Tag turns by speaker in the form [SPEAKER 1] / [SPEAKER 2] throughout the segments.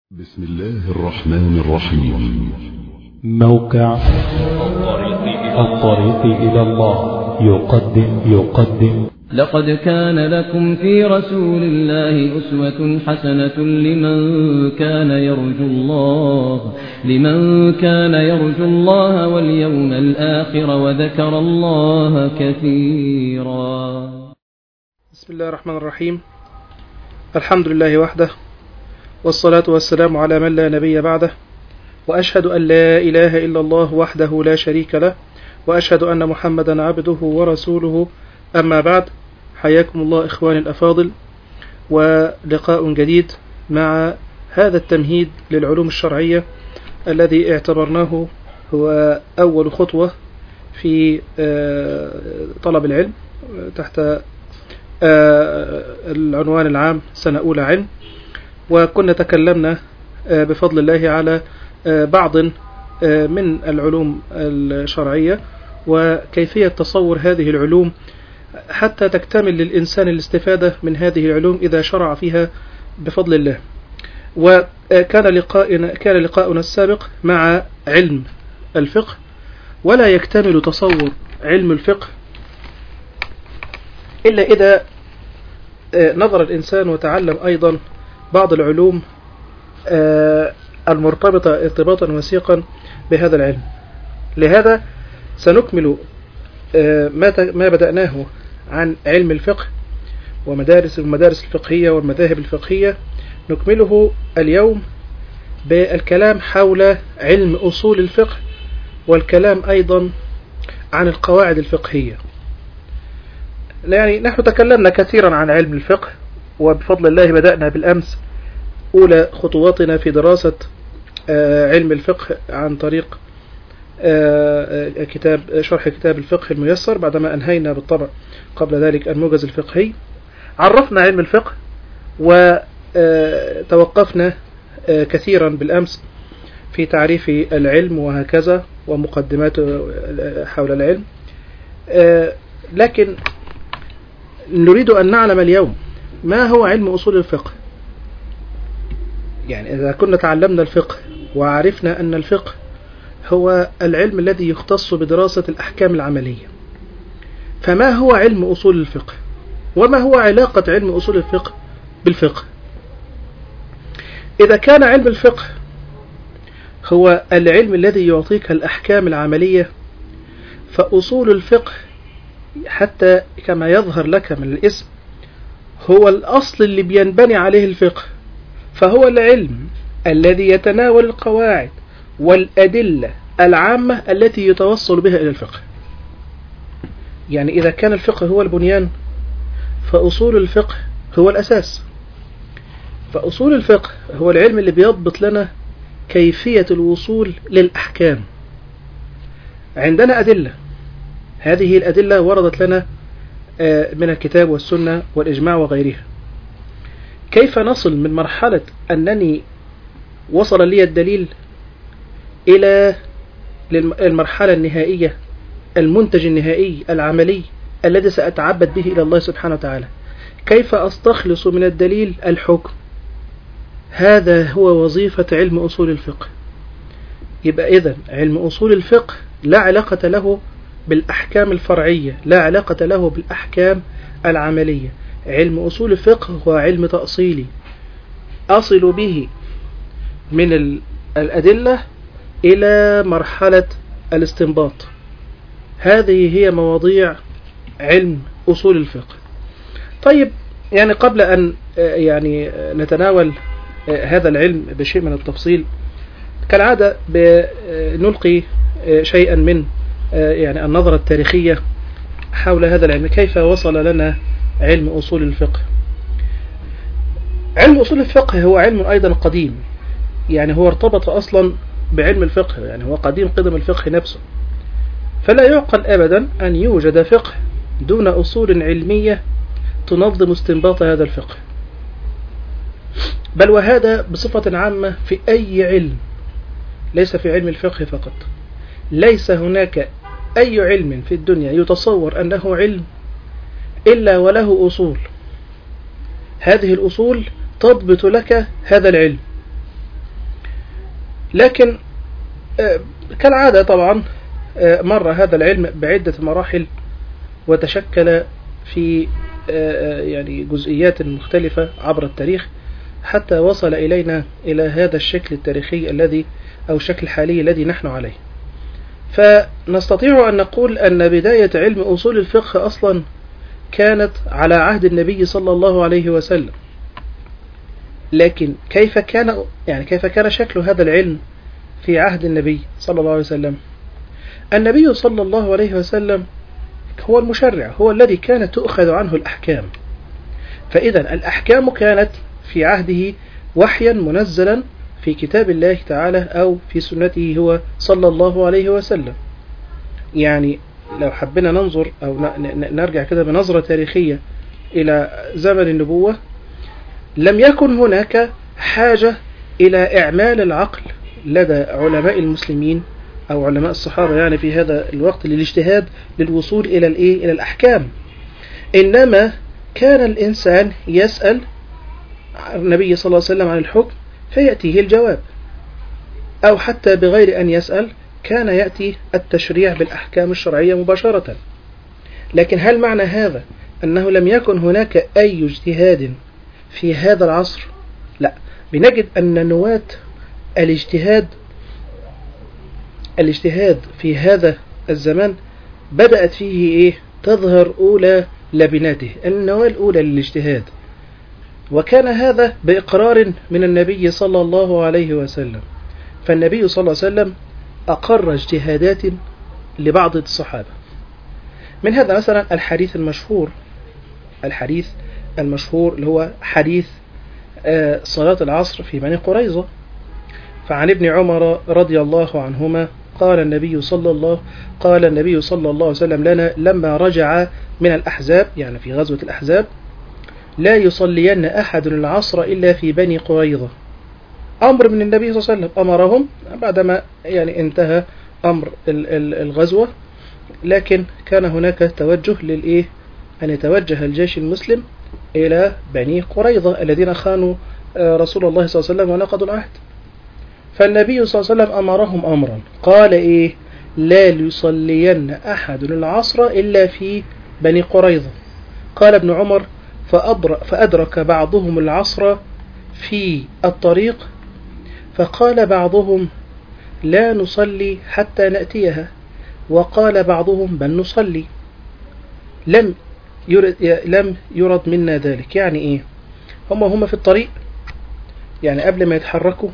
[SPEAKER 1] بسم الله الرحمن الرحيم
[SPEAKER 2] موقع الطريق إلى الله يقدم يقدم
[SPEAKER 3] لقد كان لكم في رسول الله أسوة حسنة لمن كان يرجو الله لمن كان يرجو الله واليوم الآخر وذكر الله كثيرا
[SPEAKER 4] بسم الله الرحمن الرحيم الحمد لله وحده والصلاة والسلام على من لا نبي بعده وأشهد أن لا إله إلا الله وحده لا شريك له وأشهد أن محمدا عبده ورسوله أما بعد حياكم الله إخواني الأفاضل ولقاء جديد مع هذا التمهيد للعلوم الشرعية الذي اعتبرناه هو أول خطوة في طلب العلم تحت العنوان العام سنة أولى علم وكنا تكلمنا بفضل الله على بعض من العلوم الشرعية وكيفية تصور هذه العلوم حتى تكتمل للإنسان الاستفادة من هذه العلوم إذا شرع فيها بفضل الله وكان لقاءنا كان لقاؤنا السابق مع علم الفقه ولا يكتمل تصور علم الفقه إلا إذا نظر الإنسان وتعلم أيضا بعض العلوم المرتبطة ارتباطا وثيقا بهذا العلم لهذا سنكمل ما بدأناه عن علم الفقه ومدارس المدارس الفقهية والمذاهب الفقهية نكمله اليوم بالكلام حول علم أصول الفقه والكلام أيضا عن القواعد الفقهية يعني نحن تكلمنا كثيرا عن علم الفقه وبفضل الله بدأنا بالأمس أولى خطواتنا في دراسة علم الفقه عن طريق كتاب شرح كتاب الفقه الميسر بعدما أنهينا بالطبع قبل ذلك الموجز الفقهي عرفنا علم الفقه وتوقفنا كثيرا بالأمس في تعريف العلم وهكذا ومقدمات حول العلم لكن نريد أن نعلم اليوم ما هو علم أصول الفقه يعني إذا كنا تعلمنا الفقه وعرفنا أن الفقه هو العلم الذي يختص بدراسة الأحكام العملية فما هو علم أصول الفقه وما هو علاقة علم أصول الفقه بالفقه إذا كان علم الفقه هو العلم الذي يعطيك الأحكام العملية فأصول الفقه حتى كما يظهر لك من الاسم هو الأصل اللي بينبني عليه الفقه فهو العلم الذي يتناول القواعد والأدلة العامة التي يتوصل بها إلى الفقه يعني إذا كان الفقه هو البنيان فأصول الفقه هو الأساس فأصول الفقه هو العلم اللي بيضبط لنا كيفية الوصول للأحكام عندنا أدلة هذه الأدلة وردت لنا من الكتاب والسنة والإجماع وغيرها كيف نصل من مرحلة أنني وصل لي الدليل إلى المرحلة النهائية المنتج النهائي العملي الذي سأتعبد به إلى الله سبحانه وتعالى كيف أستخلص من الدليل الحكم هذا هو وظيفة علم أصول الفقه يبقى إذن علم أصول الفقه لا علاقة له بالأحكام الفرعية لا علاقة له بالأحكام العملية علم أصول الفقه هو علم تأصيلي أصل به من الأدلة إلى مرحلة الاستنباط هذه هي مواضيع علم أصول الفقه طيب يعني قبل أن يعني نتناول هذا العلم بشيء من التفصيل كالعادة نلقي شيئا من يعني النظرة التاريخية حول هذا العلم كيف وصل لنا علم أصول الفقه علم أصول الفقه هو علم أيضا قديم يعني هو ارتبط أصلا بعلم الفقه يعني هو قديم قدم الفقه نفسه فلا يعقل أبدا أن يوجد فقه دون أصول علمية تنظم استنباط هذا الفقه بل وهذا بصفة عامة في أي علم ليس في علم الفقه فقط ليس هناك أي علم في الدنيا يتصور أنه علم إلا وله أصول هذه الأصول تضبط لك هذا العلم لكن آه، كالعادة طبعا آه، مر هذا العلم بعدة مراحل وتشكل في آه، يعني جزئيات مختلفة عبر التاريخ حتى وصل إلينا إلى هذا الشكل التاريخي الذي أو الشكل الحالي الذي نحن عليه فنستطيع أن نقول أن بداية علم أصول الفقه أصلا كانت على عهد النبي صلى الله عليه وسلم لكن كيف كان يعني كيف كان شكل هذا العلم في عهد النبي صلى الله عليه وسلم النبي صلى الله عليه وسلم هو المشرع هو الذي كانت تؤخذ عنه الأحكام فإذا الأحكام كانت في عهده وحيا منزلا في كتاب الله تعالى أو في سنته هو صلى الله عليه وسلم يعني لو حبينا ننظر أو نرجع كده بنظرة تاريخية إلى زمن النبوة لم يكن هناك حاجة إلى إعمال العقل لدى علماء المسلمين أو علماء الصحابة يعني في هذا الوقت للاجتهاد للوصول إلى الإيه إلى الأحكام إنما كان الإنسان يسأل النبي صلى الله عليه وسلم عن الحكم فيأتيه الجواب أو حتى بغير أن يسأل كان يأتي التشريع بالأحكام الشرعية مباشرة لكن هل معنى هذا أنه لم يكن هناك أي اجتهاد في هذا العصر لا بنجد أن نواة الاجتهاد الاجتهاد في هذا الزمان بدأت فيه إيه تظهر أولى لبناته النواة الأولى للاجتهاد وكان هذا بإقرار من النبي صلى الله عليه وسلم فالنبي صلى الله عليه وسلم أقر اجتهادات لبعض الصحابة من هذا مثلا الحديث المشهور الحديث المشهور اللي هو حديث صلاة العصر في بني قريظة فعن ابن عمر رضي الله عنهما قال النبي صلى الله قال النبي صلى الله عليه وسلم لنا لما رجع من الأحزاب يعني في غزوة الأحزاب لا يصلين أحد العصر إلا في بني قريظة أمر من النبي صلى الله عليه وسلم أمرهم بعدما يعني انتهى أمر الغزوة لكن كان هناك توجه للإيه أن يتوجه الجيش المسلم إلى بني قريظة الذين خانوا رسول الله صلى الله عليه وسلم ونقضوا العهد فالنبي صلى الله عليه وسلم أمرهم أمرا قال إيه لا يصلين أحد العصر إلا في بني قريظة قال ابن عمر فأدرك بعضهم العصر في الطريق فقال بعضهم لا نصلي حتى نأتيها وقال بعضهم بل نصلي لم يرد, لم يرد منا ذلك يعني ايه هم هم في الطريق يعني قبل ما يتحركوا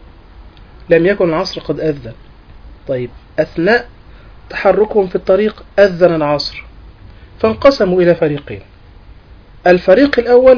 [SPEAKER 4] لم يكن العصر قد أذن طيب أثناء تحركهم في الطريق أذن العصر فانقسموا إلى فريقين الفريق الأول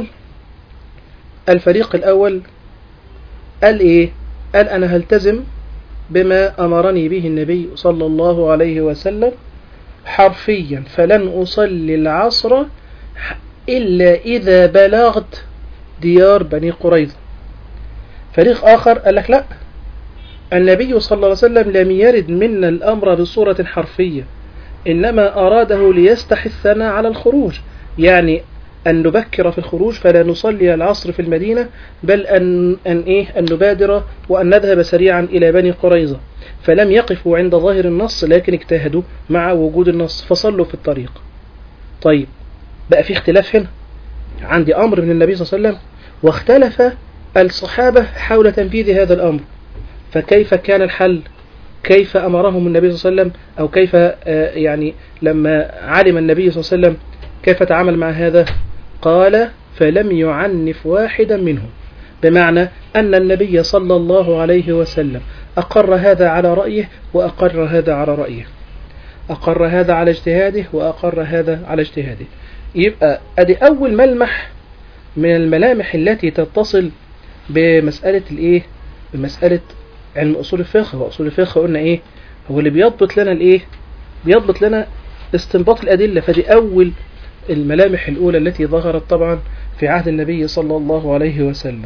[SPEAKER 4] الفريق الأول قال إيه قال أنا هلتزم بما أمرني به النبي صلى الله عليه وسلم حرفيا فلن أصلي العصر إلا إذا بلغت ديار بني قريظة فريق آخر قال لك لا النبي صلى الله عليه وسلم لم يرد منا الأمر بصورة حرفية إنما أراده ليستحثنا على الخروج يعني أن نبكر في الخروج فلا نصلي العصر في المدينة بل أن, أن, إيه أن نبادر وأن نذهب سريعا إلى بني قريظة فلم يقفوا عند ظاهر النص لكن اجتهدوا مع وجود النص فصلوا في الطريق طيب بقى في اختلاف هنا عندي أمر من النبي صلى الله عليه وسلم واختلف الصحابة حول تنفيذ هذا الأمر فكيف كان الحل كيف أمرهم النبي صلى الله عليه وسلم أو كيف يعني لما علم النبي صلى الله عليه وسلم كيف تعامل مع هذا قال فلم يعنف واحدا منهم بمعنى أن النبي صلى الله عليه وسلم أقر هذا على رأيه وأقر هذا على رأيه أقر هذا على اجتهاده وأقر هذا على اجتهاده يبقى أدي أول ملمح من الملامح التي تتصل بمسألة الإيه بمسألة علم أصول الفقه وأصول الفقه قلنا إيه هو اللي بيضبط لنا الإيه بيضبط لنا استنباط الأدلة فدي أول الملامح الأولى التي ظهرت طبعا في عهد النبي صلى الله عليه وسلم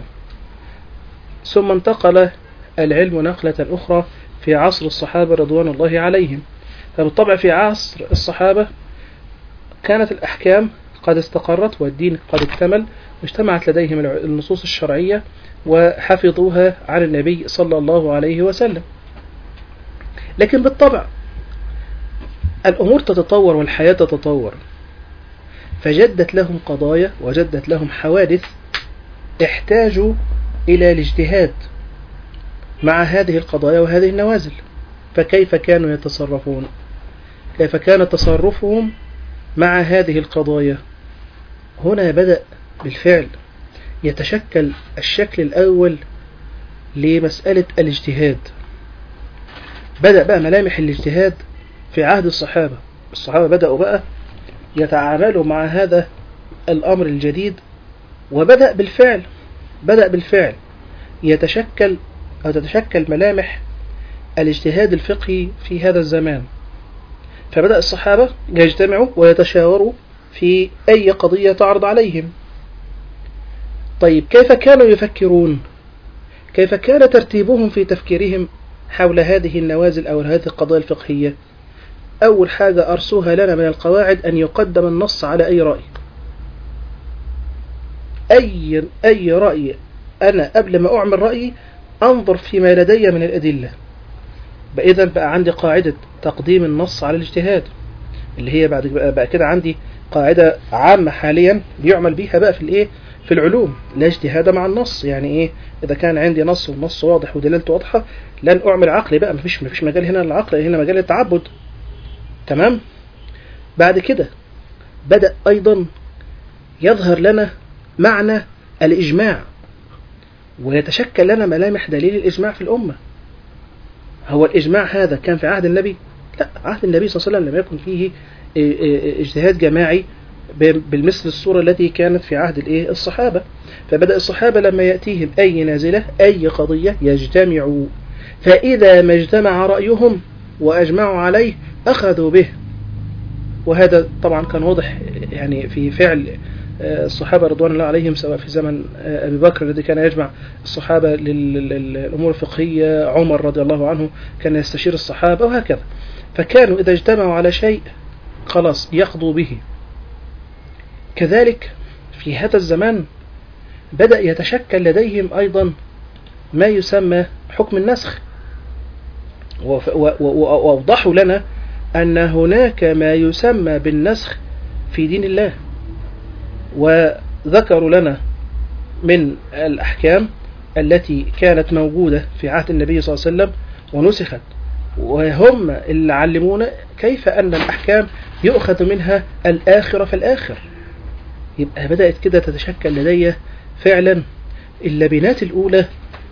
[SPEAKER 4] ثم انتقل العلم نقلة أخرى في عصر الصحابة رضوان الله عليهم فبالطبع في عصر الصحابة كانت الأحكام قد استقرت والدين قد اكتمل واجتمعت لديهم الع- النصوص الشرعية وحفظوها عن النبي صلى الله عليه وسلم لكن بالطبع الأمور تتطور والحياة تتطور فجدت لهم قضايا وجدت لهم حوادث احتاجوا إلى الاجتهاد مع هذه القضايا وهذه النوازل فكيف كانوا يتصرفون كيف كان تصرفهم مع هذه القضايا هنا بدأ بالفعل يتشكل الشكل الأول لمسألة الاجتهاد بدأ بقى ملامح الاجتهاد في عهد الصحابة الصحابة بدأوا بقى يتعاملوا مع هذا الأمر الجديد وبدأ بالفعل بدأ بالفعل يتشكل أو تتشكل ملامح الاجتهاد الفقهي في هذا الزمان فبدأ الصحابة يجتمعوا ويتشاوروا في أي قضية تعرض عليهم طيب كيف كانوا يفكرون كيف كان ترتيبهم في تفكيرهم حول هذه النوازل أو هذه القضايا الفقهية أول حاجة أرسوها لنا من القواعد أن يقدم النص على أي رأي أي, أي رأي أنا قبل ما أعمل رأيي أنظر فيما لدي من الأدلة إذا بقى عندي قاعدة تقديم النص على الاجتهاد اللي هي بعد بقى, بقى كده عندي قاعدة عامة حاليا بيعمل بيها بقى في الايه في العلوم لا اجتهاد مع النص يعني ايه اذا كان عندي نص والنص واضح ودلالته واضحة لن اعمل عقلي بقى مفيش مفيش مجال هنا للعقل هنا مجال التعبد تمام بعد كده بدأ ايضا يظهر لنا معنى الاجماع ويتشكل لنا ملامح دليل الاجماع في الامه هو الإجماع هذا كان في عهد النبي لا عهد النبي صلى الله عليه وسلم لم يكن فيه اجتهاد جماعي بالمثل الصورة التي كانت في عهد الايه الصحابة فبدأ الصحابة لما يأتيهم أي نازلة أي قضية يجتمعوا فإذا ما اجتمع رأيهم وأجمعوا عليه أخذوا به وهذا طبعا كان واضح يعني في فعل الصحابة رضوان الله عليهم سواء في زمن أبي بكر الذي كان يجمع الصحابة للأمور الفقهية عمر رضي الله عنه كان يستشير الصحابة وهكذا فكانوا إذا اجتمعوا على شيء خلاص يقضوا به كذلك في هذا الزمان بدأ يتشكل لديهم أيضا ما يسمى حكم النسخ وأوضحوا لنا أن هناك ما يسمى بالنسخ في دين الله وذكروا لنا من الأحكام التي كانت موجودة في عهد النبي صلى الله عليه وسلم ونسخت وهم اللي علمونا كيف أن الأحكام يؤخذ منها الآخرة فالآخر يبقى بدأت كده تتشكل لدي فعلا اللبنات الأولى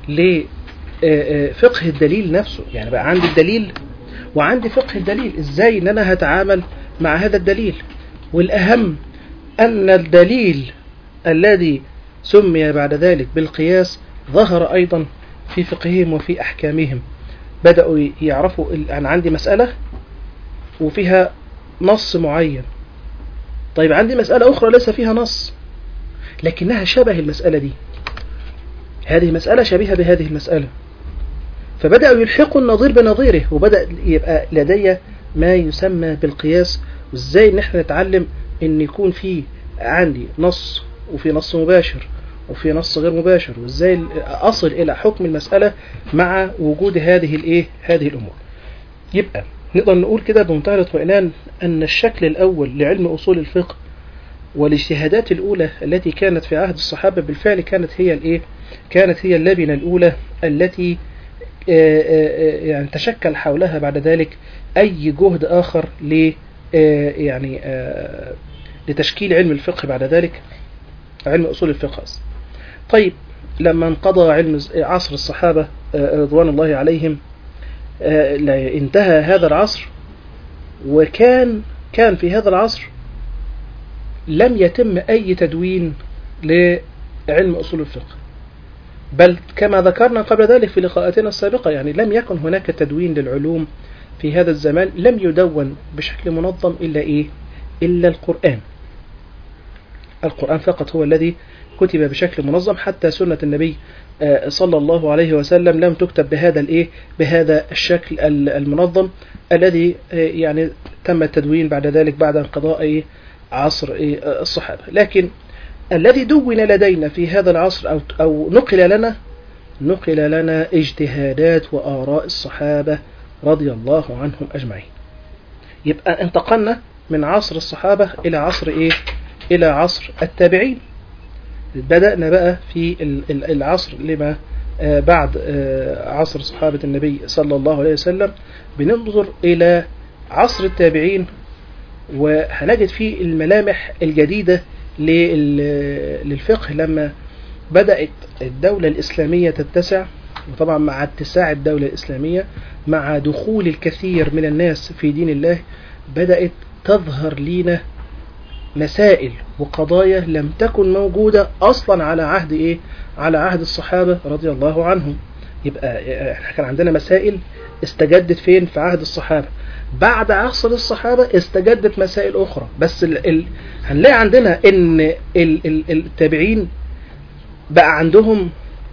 [SPEAKER 4] لفقه الدليل نفسه يعني بقى عندي الدليل وعندي فقه الدليل ازاي ان انا هتعامل مع هذا الدليل والأهم أن الدليل الذي سمي بعد ذلك بالقياس ظهر أيضا في فقههم وفي أحكامهم بدأوا يعرفوا أنا عندي مسألة وفيها نص معين طيب عندي مسألة أخرى ليس فيها نص لكنها شبه المسألة دي هذه مسألة شبيهة بهذه المسألة فبدأوا يلحقوا النظير بنظيره وبدأ يبقى لدي ما يسمى بالقياس وازاي ان احنا نتعلم ان يكون في عندي نص وفي نص مباشر وفي نص غير مباشر وازاي اصل الى حكم المسألة مع وجود هذه الايه هذه الامور يبقى نقدر نقول كده بمنتهى الاطمئنان ان الشكل الاول لعلم اصول الفقه والاجتهادات الاولى التي كانت في عهد الصحابة بالفعل كانت هي الايه كانت هي اللبنة الاولى التي يعني تشكل حولها بعد ذلك اي جهد اخر ل يعني لتشكيل علم الفقه بعد ذلك علم أصول الفقه طيب لما انقضى علم عصر الصحابة رضوان الله عليهم انتهى هذا العصر وكان كان في هذا العصر لم يتم أي تدوين لعلم أصول الفقه بل كما ذكرنا قبل ذلك في لقاءاتنا السابقة يعني لم يكن هناك تدوين للعلوم في هذا الزمان لم يدون بشكل منظم إلا إيه إلا القرآن القرآن فقط هو الذي كتب بشكل منظم حتى سنة النبي صلى الله عليه وسلم لم تكتب بهذا الايه بهذا الشكل المنظم الذي يعني تم التدوين بعد ذلك بعد انقضاء عصر إيه الصحابة لكن الذي دون لدينا في هذا العصر أو, أو نقل لنا نقل لنا اجتهادات وآراء الصحابة رضي الله عنهم أجمعين يبقى انتقلنا من عصر الصحابة إلى عصر إيه إلى عصر التابعين بدأنا بقى في العصر لما بعد عصر صحابة النبي صلى الله عليه وسلم بننظر إلى عصر التابعين وهنجد فيه الملامح الجديدة للفقه لما بدأت الدولة الإسلامية تتسع وطبعا مع اتساع الدولة الإسلامية مع دخول الكثير من الناس في دين الله بدأت تظهر لينا مسائل وقضايا لم تكن موجودة أصلا على عهد إيه؟ على عهد الصحابة رضي الله عنهم يبقى احنا كان عندنا مسائل استجدت فين في عهد الصحابة بعد عصر الصحابة استجدت مسائل أخرى بس ال ال هنلاقي عندنا إن ال ال التابعين بقى عندهم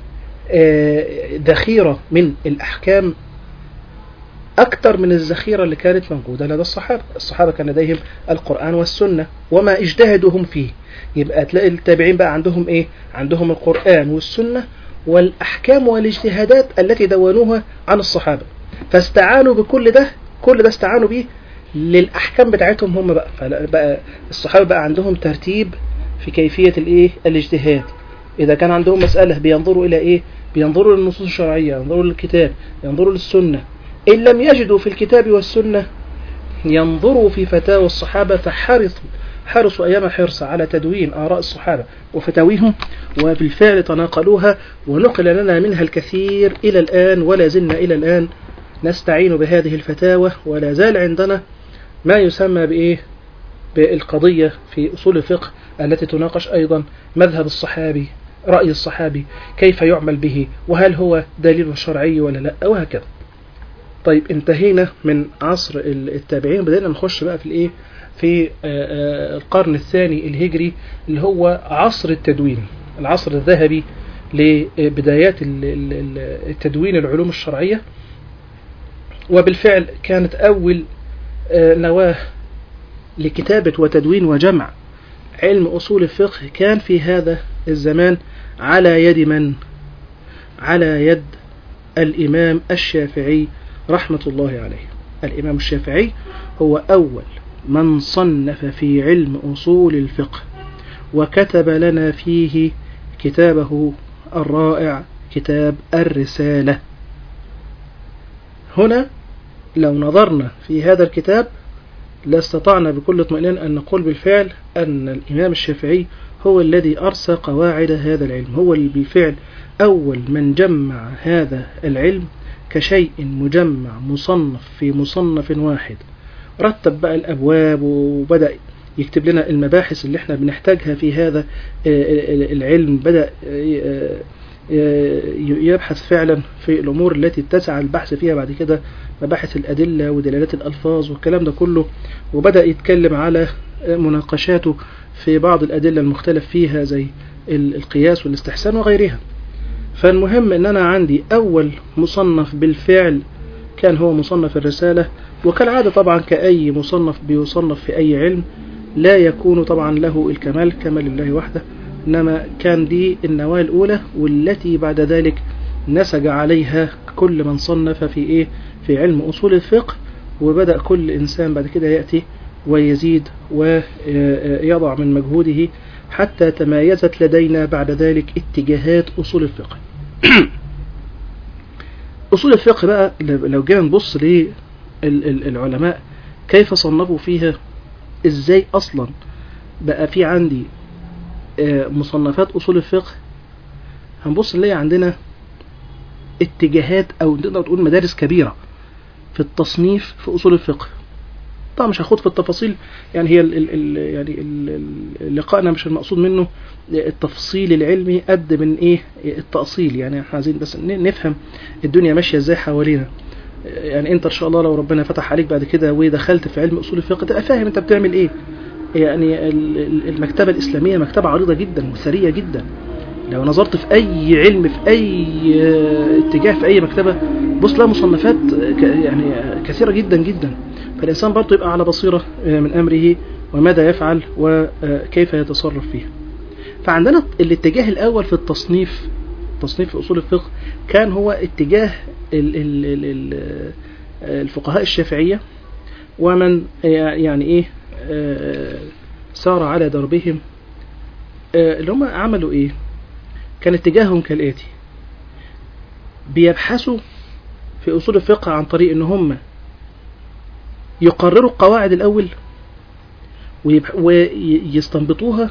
[SPEAKER 4] ذخيرة من الأحكام أكثر من الذخيرة اللي كانت موجودة لدى الصحابة الصحابة كان لديهم القرآن والسنة وما اجتهدهم فيه يبقى تلاقي التابعين بقى عندهم إيه عندهم القرآن والسنة والأحكام والاجتهادات التي دونوها عن الصحابة فاستعانوا بكل ده كل ده استعانوا بيه للأحكام بتاعتهم هم بقى فبقى الصحابة بقى عندهم ترتيب في كيفية الإيه الاجتهاد إذا كان عندهم مسألة بينظروا إلى إيه بينظروا للنصوص الشرعية ينظروا للكتاب ينظروا للسنة إن لم يجدوا في الكتاب والسنة ينظروا في فتاوى الصحابة فحرصوا حرصوا أيام حرص على تدوين آراء الصحابة وفتاويهم وبالفعل تناقلوها ونقل لنا منها الكثير إلى الآن ولا زلنا إلى الآن نستعين بهذه الفتاوى ولا زال عندنا ما يسمى بإيه بالقضية في أصول الفقه التي تناقش أيضا مذهب الصحابي رأي الصحابي كيف يعمل به وهل هو دليل شرعي ولا لا وهكذا طيب انتهينا من عصر التابعين بدأنا نخش بقى في الايه في القرن الثاني الهجري اللي هو عصر التدوين العصر الذهبي لبدايات التدوين العلوم الشرعية وبالفعل كانت أول نواة لكتابة وتدوين وجمع علم أصول الفقه كان في هذا الزمان على يد من؟ على يد الإمام الشافعي رحمة الله عليه الإمام الشافعي هو أول من صنف في علم أصول الفقه وكتب لنا فيه كتابه الرائع كتاب الرسالة هنا لو نظرنا في هذا الكتاب لاستطعنا بكل اطمئنان أن نقول بالفعل أن الإمام الشافعي هو الذي أرسى قواعد هذا العلم هو بالفعل أول من جمع هذا العلم كشيء مجمع مصنف في مصنف واحد رتب بقى الأبواب وبدأ يكتب لنا المباحث اللي احنا بنحتاجها في هذا العلم بدأ يبحث فعلا في الأمور التي اتسع البحث فيها بعد كده مباحث الأدلة ودلالات الألفاظ والكلام ده كله وبدأ يتكلم على مناقشاته في بعض الأدلة المختلف فيها زي القياس والاستحسان وغيرها فالمهم ان انا عندي اول مصنف بالفعل كان هو مصنف الرسالة وكالعادة طبعا كأي مصنف بيصنف في اي علم لا يكون طبعا له الكمال كما لله وحده انما كان دي النواة الاولى والتي بعد ذلك نسج عليها كل من صنف في ايه في علم اصول الفقه وبدأ كل انسان بعد كده يأتي ويزيد ويضع من مجهوده حتى تمايزت لدينا بعد ذلك اتجاهات أصول الفقه أصول الفقه بقى لو جينا نبص للعلماء كيف صنفوا فيها ازاي أصلا بقى في عندي مصنفات أصول الفقه هنبص نلاقي عندنا اتجاهات أو نقدر تقول مدارس كبيرة في التصنيف في أصول الفقه طبعا مش هاخد في التفاصيل يعني هي ال ال يعني ال لقائنا مش المقصود منه التفصيل العلمي قد من ايه التأصيل يعني احنا عايزين بس نفهم الدنيا ماشية ازاي حوالينا يعني انت ان شاء الله لو ربنا فتح عليك بعد كده ودخلت في علم اصول الفقه تبقى فاهم انت بتعمل ايه يعني المكتبة الاسلامية مكتبة عريضة جدا وثرية جدا لو نظرت في اي علم في اي اتجاه في اي مكتبة بص لها مصنفات يعني كثيرة جدا جدا فالإنسان برضه يبقى على بصيرة من أمره وماذا يفعل وكيف يتصرف فيها فعندنا الاتجاه الأول في التصنيف تصنيف في أصول الفقه كان هو اتجاه ال- ال- ال- ال- الفقهاء الشافعية ومن يعني ايه آه، سار على دربهم آه، اللي هم عملوا ايه كان اتجاههم كالآتي بيبحثوا في أصول الفقه عن طريق ان هم يقرروا القواعد الأول ويبح- ويستنبطوها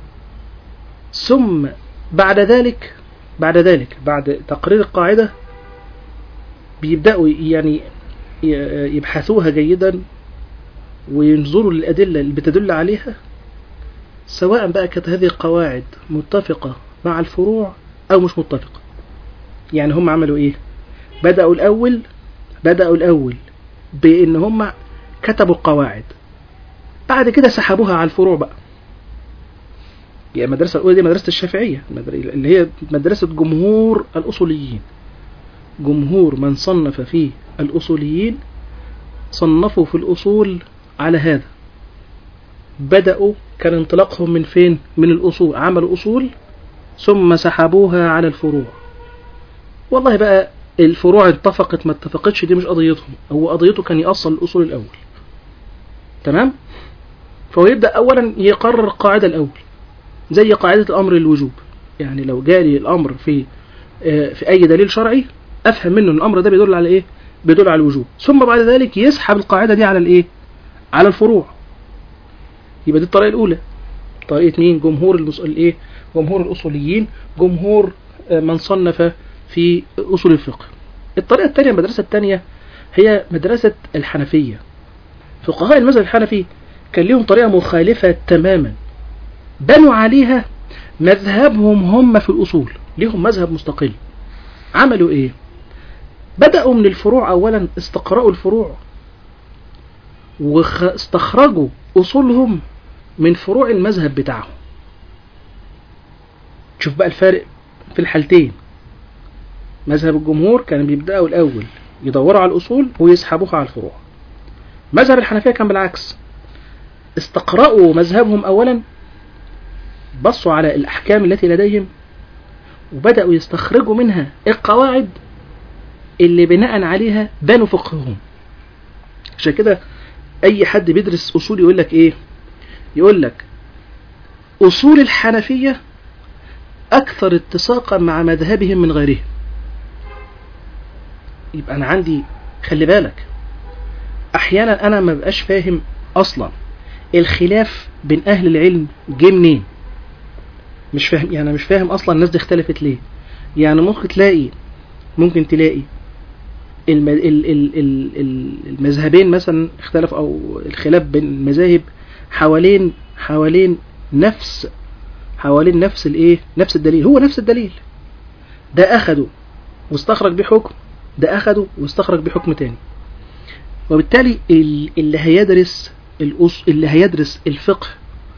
[SPEAKER 4] ثم بعد ذلك بعد ذلك بعد تقرير القاعدة بيبدأوا يعني ي- يبحثوها جيدا وينظروا للأدلة اللي بتدل عليها سواء بقى كانت هذه القواعد متفقة مع الفروع أو مش متفقة يعني هم عملوا إيه بدأوا الأول بدأوا الأول بإن هم كتبوا القواعد بعد كده سحبوها على الفروع بقى يعني المدرسة الأولى دي مدرسة الشافعية المدر- اللي هي مدرسة جمهور الأصوليين جمهور من صنف فيه الأصوليين صنفوا في الأصول على هذا بدأوا كان انطلاقهم من فين من الأصول عملوا أصول ثم سحبوها على الفروع والله بقى الفروع اتفقت ما اتفقتش دي مش قضيتهم هو قضيته كان يأصل الأصول الأول تمام فهو يبدأ أولا يقرر القاعدة الأول زي قاعدة الأمر للوجوب يعني لو جالي الأمر في آه، في أي دليل شرعي أفهم منه إن الأمر ده بيدل على إيه بيدل على الوجوب ثم بعد ذلك يسحب القاعدة دي على الإيه على الفروع يبقى دي الطريقة الأولى طريقة مين جمهور المس... الإيه جمهور الأصوليين جمهور آه، من صنف في أصول الفقه الطريقة الثانية المدرسة الثانية هي مدرسة الحنفية فقهاء المذهب الحنفي كان لهم طريقة مخالفة تماما بنوا عليها مذهبهم هم في الأصول ليهم مذهب مستقل عملوا إيه بدأوا من الفروع أولا استقرأوا الفروع واستخرجوا أصولهم من فروع المذهب بتاعهم شوف بقى الفارق في الحالتين مذهب الجمهور كانوا بيبدأوا الأول يدوروا على الأصول ويسحبوها على الفروع مذهب الحنفية كان بالعكس استقرأوا مذهبهم أولا بصوا على الأحكام التي لديهم وبدأوا يستخرجوا منها القواعد اللي بناء عليها بنوا فقههم عشان كده أي حد بيدرس أصول يقول لك إيه يقول لك أصول الحنفية أكثر اتساقا مع مذهبهم من غيرهم يبقى أنا عندي خلي بالك أحيانا أنا ما بقاش فاهم أصلا الخلاف بين أهل العلم جه منين مش فاهم يعني مش فاهم أصلا الناس دي اختلفت ليه يعني ممكن تلاقي ممكن تلاقي الم... ال... ال... ال... ال- المذهبين مثلا اختلف أو الخلاف بين المذاهب حوالين حوالين نفس حوالين نفس الايه نفس الدليل هو نفس الدليل ده أخده واستخرج بيه حكم ده أخده واستخرج بيه حكم تاني وبالتالي ال- اللي هيدرس الأص... اللي هيدرس الفقه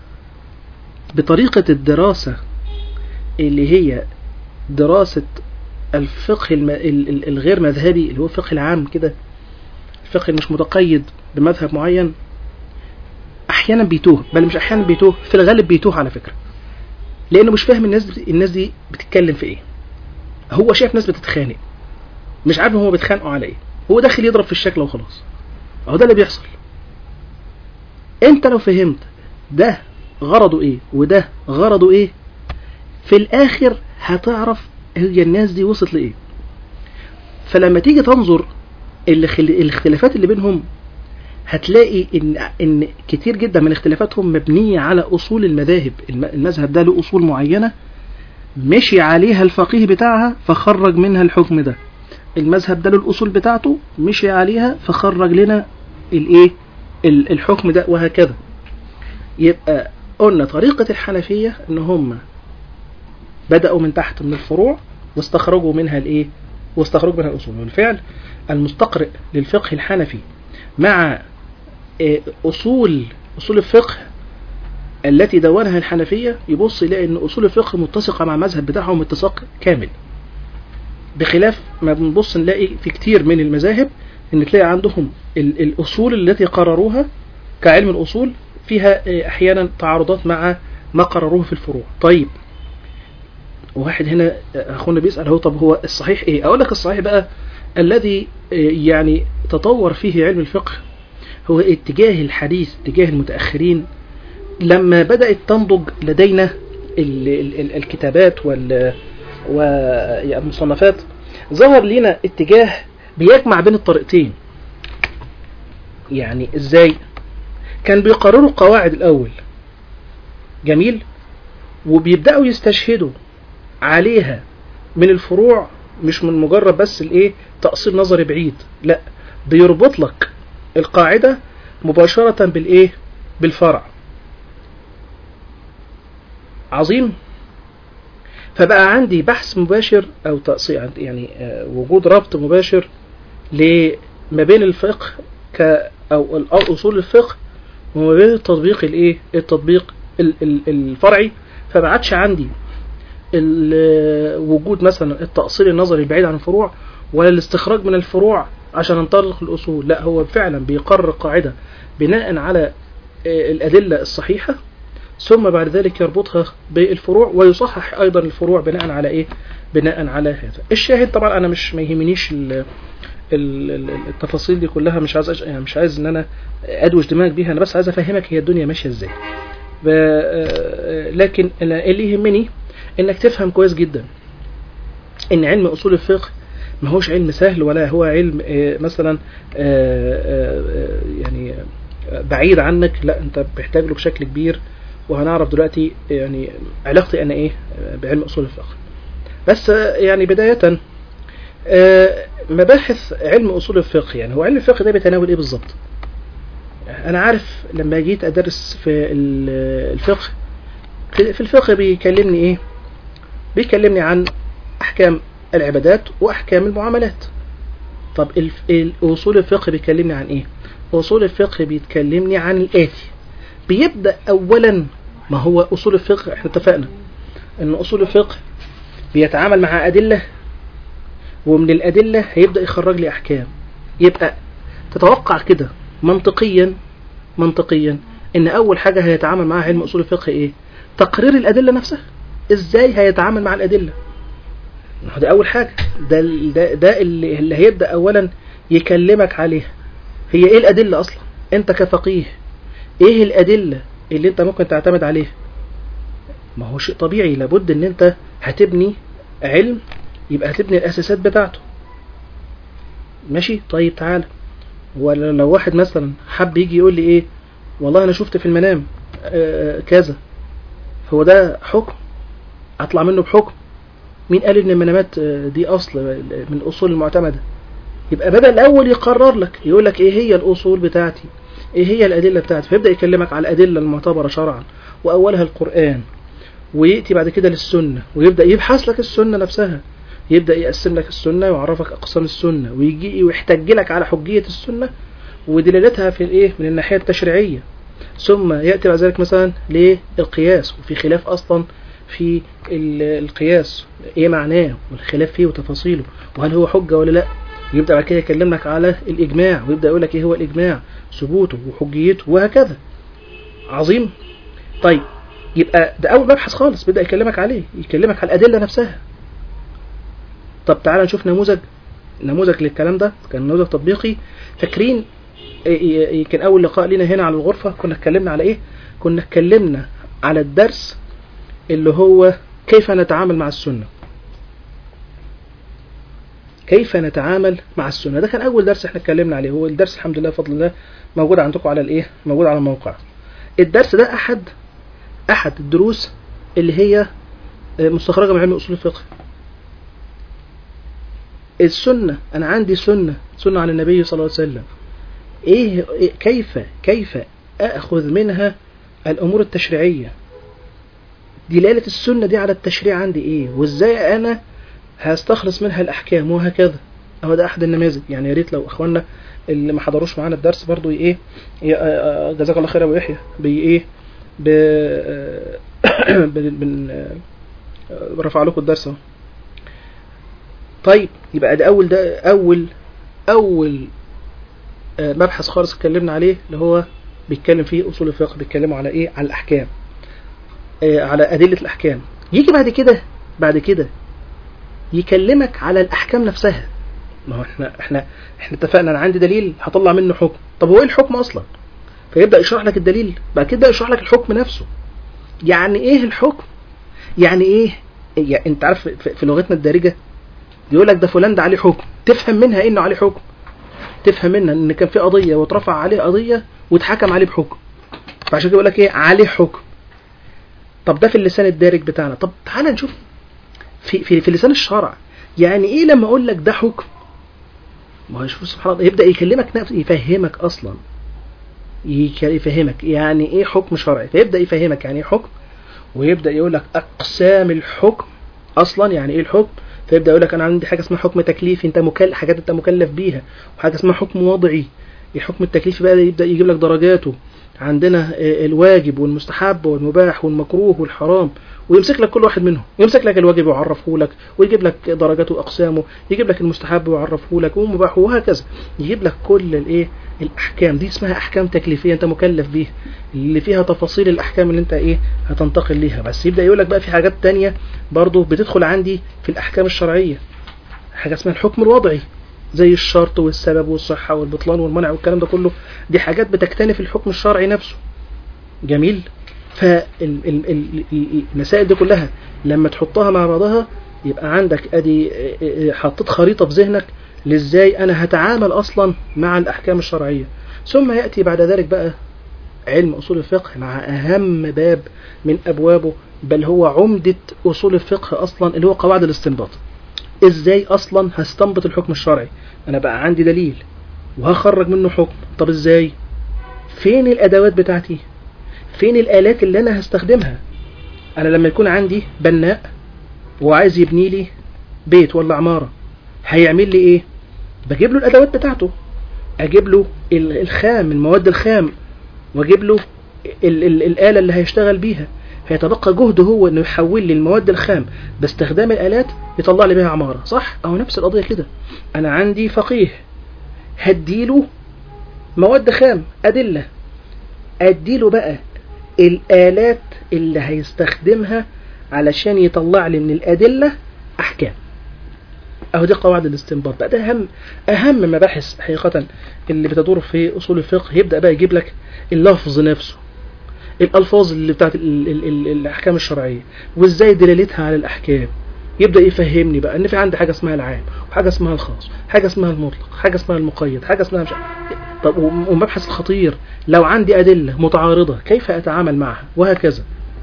[SPEAKER 4] بطريقة الدراسة اللي هي دراسة الفقه الم... ال- ال- الغير مذهبي اللي هو الفقه العام كده الفقه اللي مش متقيد بمذهب معين احيانا بيتوه بل مش احيانا بيتوه في الغالب بيتوه على فكرة لانه مش فاهم الناس دي الناس دي بتتكلم في ايه هو شايف ناس بتتخانق مش عارف هو بيتخانقوا على ايه هو داخل يضرب في الشكل وخلاص اهو ده اللي بيحصل انت لو فهمت ده غرضه ايه وده غرضه ايه في الاخر هتعرف هي الناس دي وصلت لايه فلما تيجي تنظر الاخل- الاختلافات اللي بينهم هتلاقي ان ان كتير جدا من اختلافاتهم مبنيه على اصول المذاهب الم- المذهب ده له اصول معينه مشي عليها الفقيه بتاعها فخرج منها الحكم ده المذهب ده له الاصول بتاعته مشي عليها فخرج لنا الايه ال- الحكم ده وهكذا يبقى قلنا طريقة الحنفية ان هم بدأوا من تحت من الفروع واستخرجوا منها الايه واستخرجوا منها الاصول والفعل المستقرئ للفقه الحنفي مع آه، اصول اصول الفقه التي دونها الحنفية يبص يلاقي ان اصول الفقه متسقة مع المذهب بتاعهم اتساق كامل بخلاف ما بنبص نلاقي في كتير من المذاهب ان تلاقي عندهم ال- الاصول التي قرروها كعلم الاصول فيها آه، احيانا تعارضات مع ما قرروه في الفروع طيب واحد هنا آه، اخونا بيسال هو طب هو الصحيح ايه اقول لك الصحيح بقى الذي آه، يعني تطور فيه علم الفقه هو اتجاه الحديث اتجاه المتاخرين لما بدات تنضج لدينا ال- ال- ال- الكتابات وال والمصنفات ظهر لنا اتجاه بيجمع بين الطريقتين يعني ازاي كان بيقرروا القواعد الاول جميل وبيبداوا يستشهدوا عليها من الفروع مش من مجرد بس الايه تأصيل نظري بعيد لا بيربط لك القاعدة مباشرة بالايه بالفرع عظيم فبقى عندي بحث مباشر او تأصيل يعني آه، وجود ربط مباشر ل- ما بين الفقه ك او ال- أو اصول الفقه وما بين التطبيق الايه التطبيق ال- ال- الفرعي فما عادش عندي ال- وجود مثلا التأصيل النظري البعيد عن الفروع ولا الاستخراج من الفروع عشان ننطلق الأصول لا هو فعلا بيقرر قاعدة بناء على آه، الأدلة الصحيحة ثم بعد ذلك يربطها بالفروع ويصحح أيضا الفروع بناء على إيه بناء على هذا الشاهد طبعا أنا مش ما يهمنيش ال- ال- ال- التفاصيل دي كلها مش عايز أج- يعني مش عايز ان انا ادوش دماغك بيها انا بس عايز افهمك هي الدنيا ماشيه ازاي ب- آه، لكن أنا اللي يهمني انك تفهم كويس جدا ان علم اصول الفقه ما هوش علم سهل ولا هو علم آه، مثلا آه، آه، آه، يعني آه، بعيد عنك لا انت بتحتاج له بشكل كبير وهنعرف دلوقتي يعني علاقتي انا ايه آه، بعلم اصول الفقه بس آه، يعني بداية آه، مباحث علم اصول الفقه يعني هو علم الفقه ده بيتناول ايه بالظبط انا عارف لما جيت ادرس في ال- الفقه في الفقه بيكلمني ايه بيكلمني عن احكام العبادات واحكام المعاملات طب الف- الاصول الفقه بيكلمني عن ايه اصول الفقه بيتكلمني عن الاتي بيبدا اولا ما هو اصول الفقه احنا اتفقنا ان اصول الفقه بيتعامل مع ادله ومن الادله هيبدا يخرج لي احكام يبقى تتوقع كده منطقيا منطقيا ان اول حاجه هيتعامل معاها علم اصول الفقه ايه تقرير الادله نفسها ازاي هيتعامل مع الادله ما هو ده اول حاجه ده ال- ده, ده اللي, اللي هيبدا اولا يكلمك عليها هي ايه الادله اصلا انت كفقيه ايه الادله اللي انت ممكن تعتمد عليها ما هو شيء طبيعي لابد ان انت هتبني علم يبقى هتبني الاساسات بتاعته ماشي طيب تعالى ولا لو واحد مثلا حب يجي يقول لي ايه والله انا شفت في المنام آه كذا هو ده حكم اطلع منه بحكم مين قال ان المنامات آه، دي اصل من الاصول المعتمده يبقى بدل الاول يقرر لك يقول لك ايه هي الاصول بتاعتي ايه هي الادله بتاعتي فيبدا يكلمك على الادله المعتبره شرعا واولها القران وياتي بعد كده للسنه ويبدا يبحث لك السنه نفسها يبدا يقسم لك السنه ويعرفك اقسام السنه ويجي ويحتج لك على حجيه السنه ودلالتها في الايه من الناحيه التشريعيه ثم ياتي بعد ذلك مثلا للقياس وفي خلاف اصلا في ال- القياس ايه معناه والخلاف فيه وتفاصيله وهل هو حجه ولا لا ويبدا بعد كده يكلمك على الاجماع ويبدا يقول لك ايه هو الاجماع ثبوته وحجيته وهكذا عظيم طيب يبقى ده اول مبحث خالص بدا يكلمك عليه يكلمك على الادله نفسها طب تعالى نشوف نموذج نموذج للكلام ده كان نموذج تطبيقي فاكرين إيه- إيه- كان اول لقاء لنا هنا على الغرفه كنا اتكلمنا على ايه كنا اتكلمنا على الدرس اللي هو كيف نتعامل مع السنه كيف نتعامل مع السنه ده كان اول درس احنا اتكلمنا عليه هو الدرس الحمد لله بفضل الله موجود عندكم على الايه موجود على الموقع الدرس ده احد احد الدروس اللي هي مستخرجه من علم اصول الفقه السنه انا عندي سنه سنه عن النبي صلى الله عليه وسلم ايه إيه- كيف كيف اخذ منها الامور التشريعيه دلاله السنه دي على التشريع عندي ايه وازاي انا هستخلص منها الاحكام وهكذا اهو ده احد النماذج يعني يا ريت لو اخواننا اللي ما حضروش معانا الدرس برضو ايه ي- آه، آه، جزاك الله خير يا ابو يحيى بي ايه ب آه، بن بن- آه، رفع لكم الدرس اهو طيب يبقى ده اول ده اول اول آه، مبحث خالص اتكلمنا عليه اللي هو بيتكلم فيه اصول الفقه بيتكلموا على ايه على الاحكام آه على ادله الاحكام يجي بعد كده بعد كده يكلمك على الاحكام نفسها ما هو احنا احنا احنا اتفقنا انا عندي دليل هطلع منه حكم طب هو ايه الحكم اصلا فيبدا يشرح لك الدليل بعد كده يشرح لك الحكم نفسه يعني ايه الحكم يعني ايه يعني انت عارف في في لغتنا الدارجه يقول لك ده فلان ده عليه حكم تفهم منها إيه انه عليه حكم تفهم منها ان كان في قضيه واترفع عليه قضيه واتحكم عليه بحكم فعشان كده يقول لك ايه عليه حكم طب ده في اللسان الدارج بتاعنا طب تعال نشوف في في في لسان الشرع يعني ايه لما اقول لك ده حكم ما هو شوف سبحان الله يبدا يكلمك نفس يفهمك اصلا يك- يفهمك يعني ايه حكم شرعي فيبدا يفهمك يعني ايه حكم ويبدا يقول لك اقسام الحكم اصلا يعني ايه الحكم فيبدا يقول لك انا عندي حاجه اسمها حكم تكليفي انت مكلف حاجات انت مكلف بيها وحاجه اسمها حكم وضعي الحكم التكليفي بقى يبدا يجيب لك درجاته عندنا آه، الواجب والمستحب والمباح والمكروه والحرام ويمسك لك كل واحد منهم يمسك لك الواجب ويعرفه لك ويجيب لك درجاته واقسامه يجيب لك المستحب ويعرفه لك والمباح وهكذا يجيب لك كل الايه الاحكام دي اسمها احكام تكليفيه انت مكلف بيها اللي فيها تفاصيل الاحكام اللي انت ايه هتنتقل ليها بس يبدا يقول لك بقى في حاجات تانية برضه بتدخل عندي في الاحكام الشرعيه حاجه اسمها الحكم الوضعي زي الشرط والسبب والصحه والبطلان والمنع والكلام ده كله دي حاجات بتكتنف الحكم الشرعي نفسه جميل فالمسائل دي كلها لما تحطها مع بعضها يبقى عندك ادي حطيت خريطه في ذهنك لازاي انا هتعامل اصلا مع الاحكام الشرعيه ثم ياتي بعد ذلك بقى علم اصول الفقه مع اهم باب من ابوابه بل هو عمده اصول الفقه اصلا اللي هو قواعد الاستنباط ازاي اصلا هستنبط الحكم الشرعي انا بقى عندي دليل وهخرج منه حكم طب ازاي فين الادوات بتاعتي فين الالات اللي انا هستخدمها انا لما يكون عندي بناء وعايز يبني لي بيت ولا عمارة هيعمل لي ايه بجيب له الادوات بتاعته اجيب له ال- الخام المواد الخام واجيب له ال ال الآلة اللي هيشتغل بيها هيتبقى جهده هو انه يحول لي المواد الخام باستخدام الآلات يطلع لي بيها عمارة صح او نفس القضية كده انا عندي فقيه هديله مواد خام أدلة أديله بقى الآلات اللي هيستخدمها علشان يطلع لي من الأدلة أحكام أهو دي قواعد الاستنباط بقى ده أهم أهم مباحث حقيقة اللي بتدور في أصول الفقه يبدأ بقى يجيب لك اللفظ نفسه الألفاظ اللي بتاعت ال- ال- ال- الأحكام الشرعية وإزاي دلالتها على الأحكام يبدأ يفهمني بقى إن في عندي حاجة اسمها العام وحاجة اسمها الخاص حاجة اسمها المطلق حاجة اسمها المقيد حاجة اسمها مش طب ومبحث الخطير لو عندي أدلة متعارضة كيف أتعامل معها وهكذا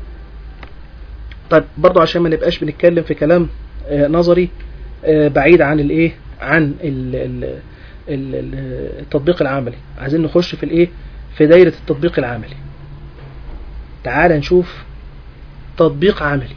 [SPEAKER 4] طيب برضو عشان ما نبقاش بنتكلم في كلام آه، نظري آه، بعيد عن الايه عن ال ال ال ال التطبيق العملي عايزين نخش في الايه في دايرة التطبيق العملي تعال نشوف تطبيق عملي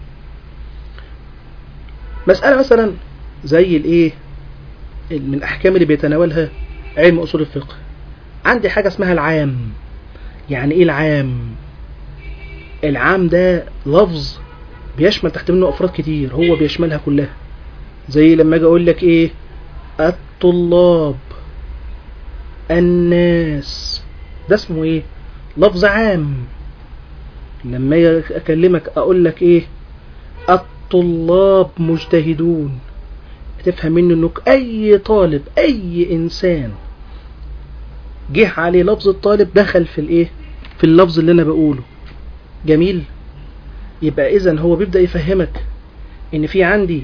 [SPEAKER 4] مسألة مثلا زي الايه من الأحكام اللي بيتناولها علم أصول الفقه عندي حاجة اسمها العام يعني ايه العام العام ده لفظ بيشمل تحت منه أفراد كتير هو بيشملها كلها زي لما اجي اقول لك ايه الطلاب الناس ده اسمه ايه لفظ عام لما أجي اكلمك اقول لك ايه الطلاب مجتهدون تفهم منه انك اي طالب اي انسان جه عليه لفظ الطالب دخل في الايه في اللفظ اللي انا بقوله جميل يبقى اذا هو بيبدأ يفهمك ان في عندي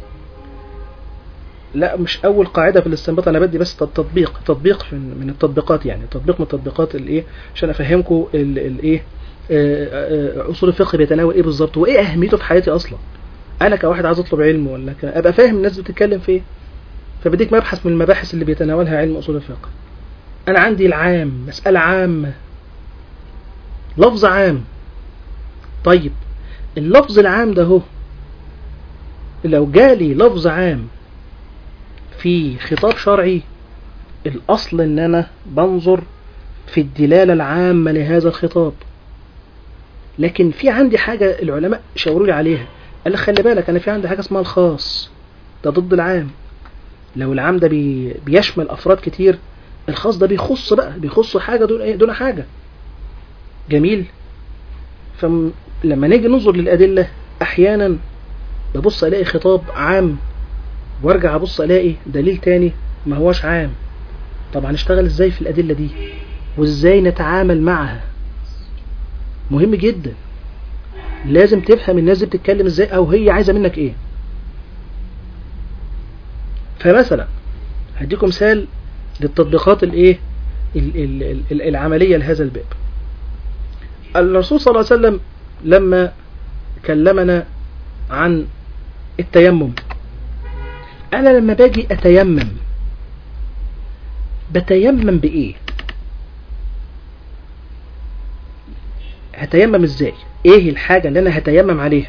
[SPEAKER 4] لا مش اول قاعده في الاستنباط انا بدي بس تطبيق تطبيق في- من التطبيقات يعني تطبيق من التطبيقات الايه عشان افهمكم الايه اصول الفقه بيتناول ايه بالظبط وايه اهميته في حياتي اصلا انا كواحد عايز اطلب علم ولا ك... ابقى فاهم الناس بتتكلم في ايه فبديك مبحث من المباحث اللي بيتناولها علم اصول الفقه انا عندي العام مساله عامه لفظ عام طيب اللفظ العام ده هو لو جالي لفظ عام في خطاب شرعي الأصل إن أنا بنظر في الدلالة العامة لهذا الخطاب لكن في عندي حاجة العلماء شاوروا لي عليها قال لي خلي بالك أنا في عندي حاجة اسمها الخاص ده ضد العام لو العام ده بي بيشمل أفراد كتير الخاص ده بيخص بقى بيخص حاجة دون ايه دون حاجة جميل فلما نيجي ننظر للأدلة أحيانا ببص ألاقي خطاب عام وارجع أبص ألاقي دليل تاني ما هوش عام طب هنشتغل ازاي في الأدلة دي وازاي نتعامل معها مهم جدا لازم تفهم الناس دي بتتكلم ازاي او هي عايزة منك ايه فمثلا هديكم مثال للتطبيقات الايه ال- ال- ال- العملية لهذا الباب الرسول صلى الله عليه وسلم لما كلمنا عن التيمم انا لما باجي اتيمم بتيمم بايه هتيمم ازاي ايه الحاجة اللي انا هتيمم عليها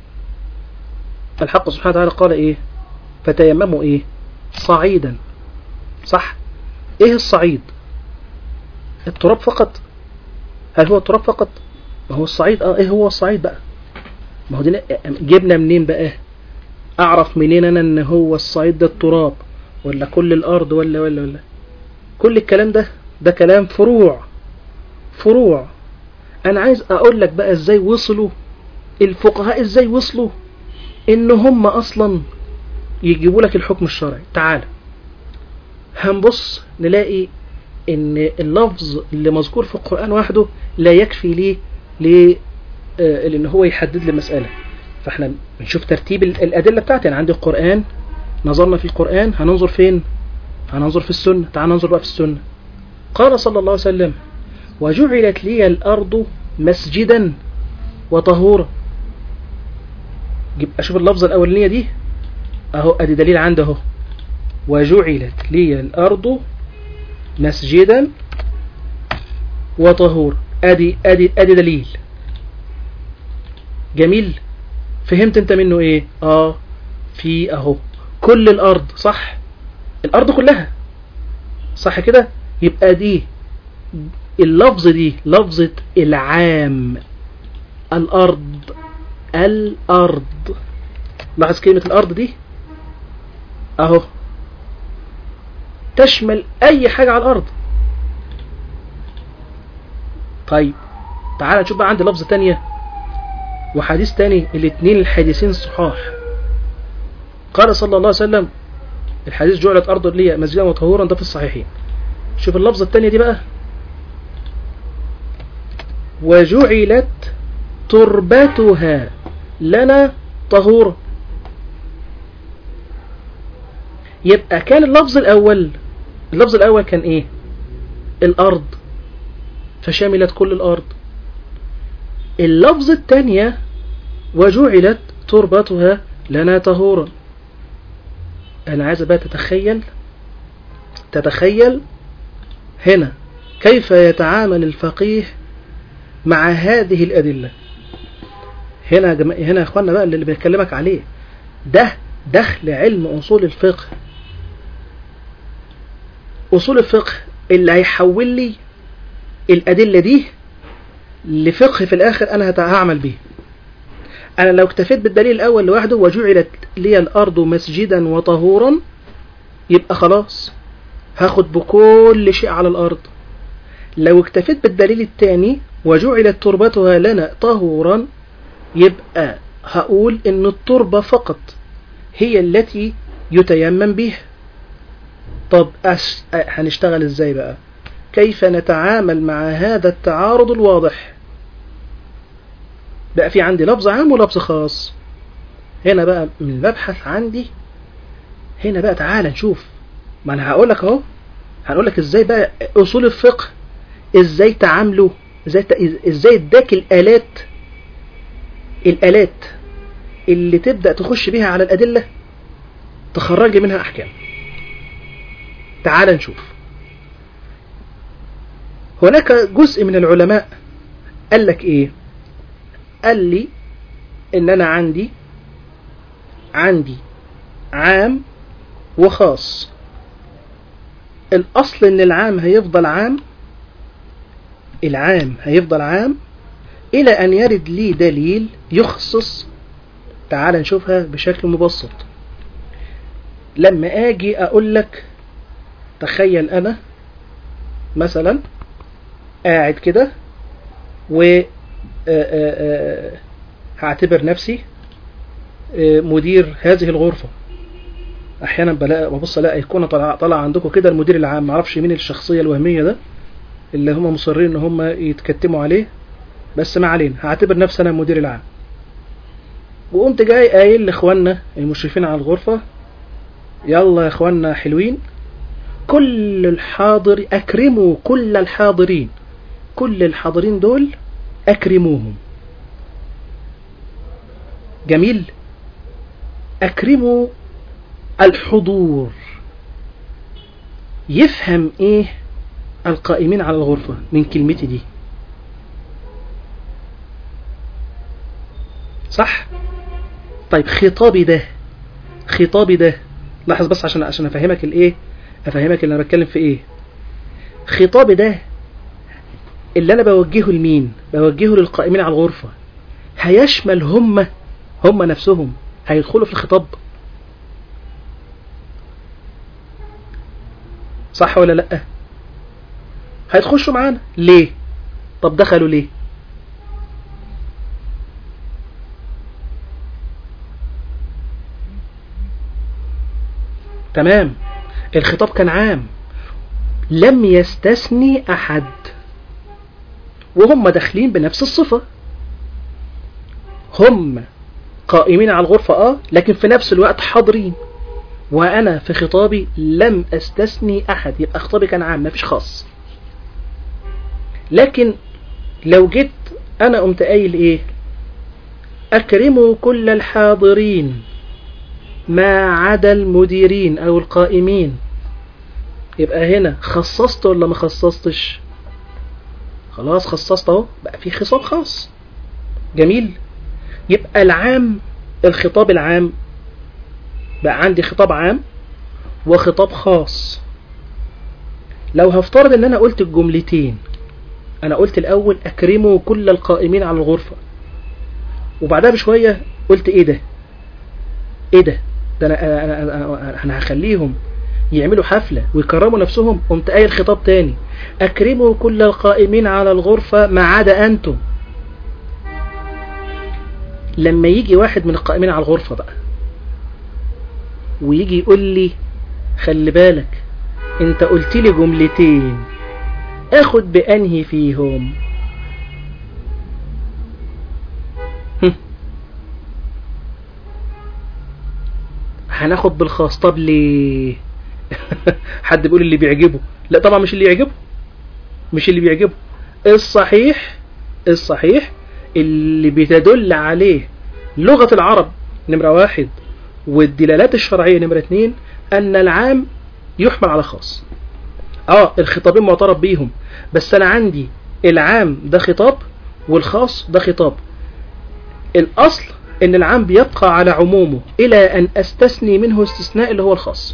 [SPEAKER 4] الحق سبحانه وتعالى قال ايه فتيمموا ايه صعيدا صح ايه الصعيد التراب فقط هل هو التراب فقط ما هو الصعيد اه ايه هو الصعيد بقى ما هو دي جبنا منين بقى اعرف منين انا ان هو الصعيد ده التراب ولا كل الارض ولا ولا ولا كل الكلام ده ده كلام فروع فروع انا عايز اقول لك بقى ازاي وصلوا الفقهاء ازاي وصلوا ان هم اصلا يجيبوا لك الحكم الشرعي تعال هنبص نلاقي ان اللفظ اللي مذكور في القرآن وحده لا يكفي ليه ليه آه لان هو يحدد لي مسألة فاحنا بنشوف ترتيب ال- الادلة بتاعتي انا عندي القرآن نظرنا في القرآن هننظر فين هننظر في السنة تعال ننظر بقى في السنة قال صلى الله عليه وسلم وجعلت لي الأرض مسجدا وطهورا يبقى شوف اللفظة الأولانية دي أهو أدي دليل عنده أهو وجعلت لي الأرض مسجدا وطهور أدي أدي أدي دليل جميل فهمت أنت منه إيه آه في أهو كل الأرض صح الأرض كلها صح كده يبقى دي اللفظ دي لفظة العام الأرض الأرض لاحظ كلمة الأرض دي أهو تشمل أي حاجة على الأرض طيب تعال نشوف بقى عندي لفظة تانية وحديث تاني الاتنين الحديثين صحاح قال صلى الله عليه وسلم الحديث جعلت أرض لي مسجدا وطهورا ده في الصحيحين شوف اللفظة التانية دي بقى وجعلت تربتها لنا طهورا يبقى كان اللفظ الأول اللفظ الأول كان إيه الأرض فشملت كل الأرض اللفظ الثانية وجعلت تربتها لنا طهورا أنا عايز بقى تتخيل تتخيل هنا كيف يتعامل الفقيه مع هذه الأدلة هنا جم... هنا يا اخوانا بقى اللي بيكلمك عليه ده دخل علم أصول الفقه أصول الفقه اللي هيحول لي الأدلة دي لفقه في الآخر أنا هعمل بيه أنا لو اكتفيت بالدليل الأول لوحده وجعلت لي الأرض مسجدا وطهورا يبقى خلاص هاخد بكل شيء على الأرض لو اكتفيت بالدليل الثاني وجعلت تربتها لنا طهورا يبقى هقول ان التربة فقط هي التي يتيمم بها طب أش... هنشتغل ازاي بقى كيف نتعامل مع هذا التعارض الواضح بقى في عندي لفظ عام ولفظ خاص هنا بقى من المبحث عندي هنا بقى تعال نشوف ما انا هقول لك اهو هنقول لك ازاي بقى اصول الفقه ازاي تعاملوا ازاي ازاي اداك الالات الالات اللي تبدا تخش بيها على الادله تخرج لي منها احكام تعال نشوف هناك جزء من العلماء قال لك ايه قال لي ان انا عندي عندي عام وخاص الاصل ان العام هيفضل عام العام هيفضل عام الى ان يرد لي دليل يخصص تعال نشوفها بشكل مبسط لما اجي اقول لك تخيل انا مثلا قاعد كده و آه، آه، آه، هعتبر نفسي آه، مدير هذه الغرفة احيانا بلاقي ببص الاقي ايقونه طالعه طالعه عندكم كده المدير العام معرفش مين الشخصيه الوهميه ده اللي هم مصرين ان هم يتكتموا عليه بس ما علينا هعتبر نفسي انا المدير العام وقمت جاي قايل لاخواننا المشرفين على الغرفه يلا يا اخواننا حلوين كل الحاضر اكرموا كل الحاضرين كل الحاضرين دول اكرموهم جميل اكرموا الحضور يفهم ايه القائمين على الغرفة من كلمتي دي صح طيب خطابي ده خطابي ده لاحظ بس عشان عشان افهمك الايه افهمك اللي انا بتكلم في ايه خطابي ده اللي انا بوجهه لمين بوجهه للقائمين على الغرفة هيشمل هم هم نفسهم هيدخلوا في الخطاب صح ولا لا هيتخشوا معانا ليه طب دخلوا ليه تمام الخطاب كان عام لم يستثني احد وهم داخلين بنفس الصفة هم قائمين على الغرفة اه لكن في نفس الوقت حاضرين وانا في خطابي لم استثني احد يبقى خطابي كان عام مفيش خاص لكن لو جيت انا قمت قايل ايه اكرموا كل الحاضرين ما عدا المديرين او القائمين يبقى هنا خصصت ولا ما خصصتش خلاص خصصت اهو بقى في خطاب خاص جميل يبقى العام الخطاب العام بقى عندي خطاب عام وخطاب خاص لو هفترض ان انا قلت الجملتين انا قلت الاول اكرموا كل القائمين على الغرفة وبعدها بشوية قلت ايه ده ايه ده ده انا, أنا, أنا, أنا, أنا هخليهم يعملوا حفلة ويكرموا نفسهم قمت قايل خطاب تاني اكرموا كل القائمين على الغرفة ما عدا انتم لما يجي واحد من القائمين على الغرفة بقى ويجي يقول لي خلي بالك انت قلت لي جملتين اخد بانهي فيهم هم. هناخد بالخاص طب ليه حد بيقول اللي بيعجبه لا طبعا مش اللي يعجبه مش اللي بيعجبه الصحيح الصحيح اللي بتدل عليه لغة العرب نمرة واحد والدلالات الشرعية نمرة اتنين أن العام يحمل على خاص اه الخطابين معترف بيهم بس أنا عندي العام ده خطاب والخاص ده خطاب الأصل أن العام بيبقى على عمومه إلى أن أستثني منه استثناء اللي هو الخاص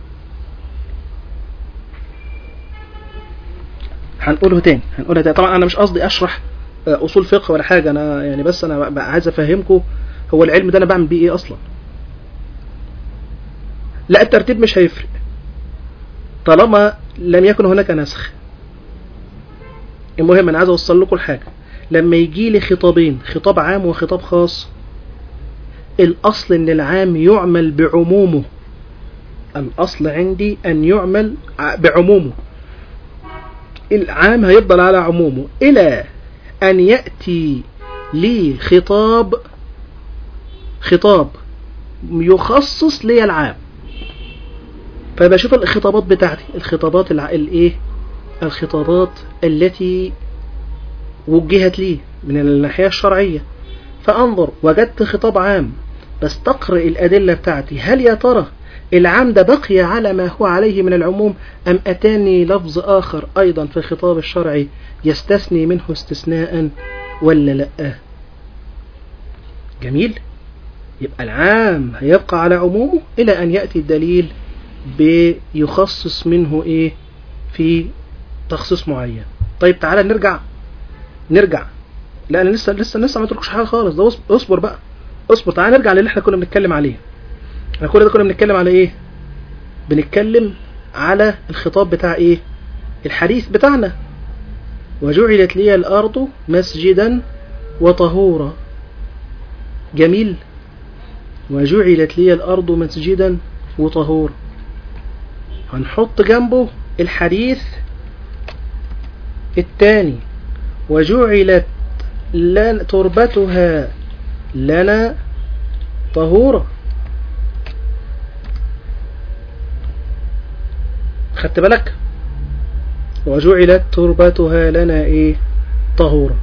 [SPEAKER 4] هنقوله تاني هنقولها تاني طبعا أنا مش قصدي أشرح أصول فقه ولا حاجة أنا يعني بس أنا عايز أفهمكم هو العلم ده أنا بعمل بيه إيه أصلا لا الترتيب مش هيفرق طالما لم يكن هناك نسخ المهم انا عايز اوصل لكم الحاجه لما يجي لي خطابين خطاب عام وخطاب خاص الاصل ان العام يعمل بعمومه الاصل عندي ان يعمل بعمومه العام هيفضل على عمومه الى ان ياتي لي خطاب خطاب يخصص لي العام فبشوف الخطابات بتاعتي الخطابات الايه الخطابات التي وجهت لي من الناحية الشرعية فأنظر وجدت خطاب عام بستقرئ الأدلة بتاعتي هل يا ترى العام ده بقي على ما هو عليه من العموم أم أتاني لفظ آخر أيضا في الخطاب الشرعي يستثني منه استثناء ولا لأ جميل يبقى العام هيبقى على عمومه إلى أن يأتي الدليل بيخصص منه إيه في تخصيص معين طيب تعالى نرجع نرجع لا انا لسه لسه لسه ما تركش حاجه خالص ده اصبر بقى اصبر تعالى نرجع للي احنا كنا بنتكلم عليه احنا كل ده كنا بنتكلم على ايه بنتكلم على الخطاب بتاع ايه الحديث بتاعنا وجعلت لي الأرض مسجدا وطهورا جميل وجعلت لي الأرض مسجدا وطهورا هنحط جنبه الحديث الثاني وجعلت لن تربتها لنا طهورا خدت بالك وجعلت تربتها لنا ايه طهورا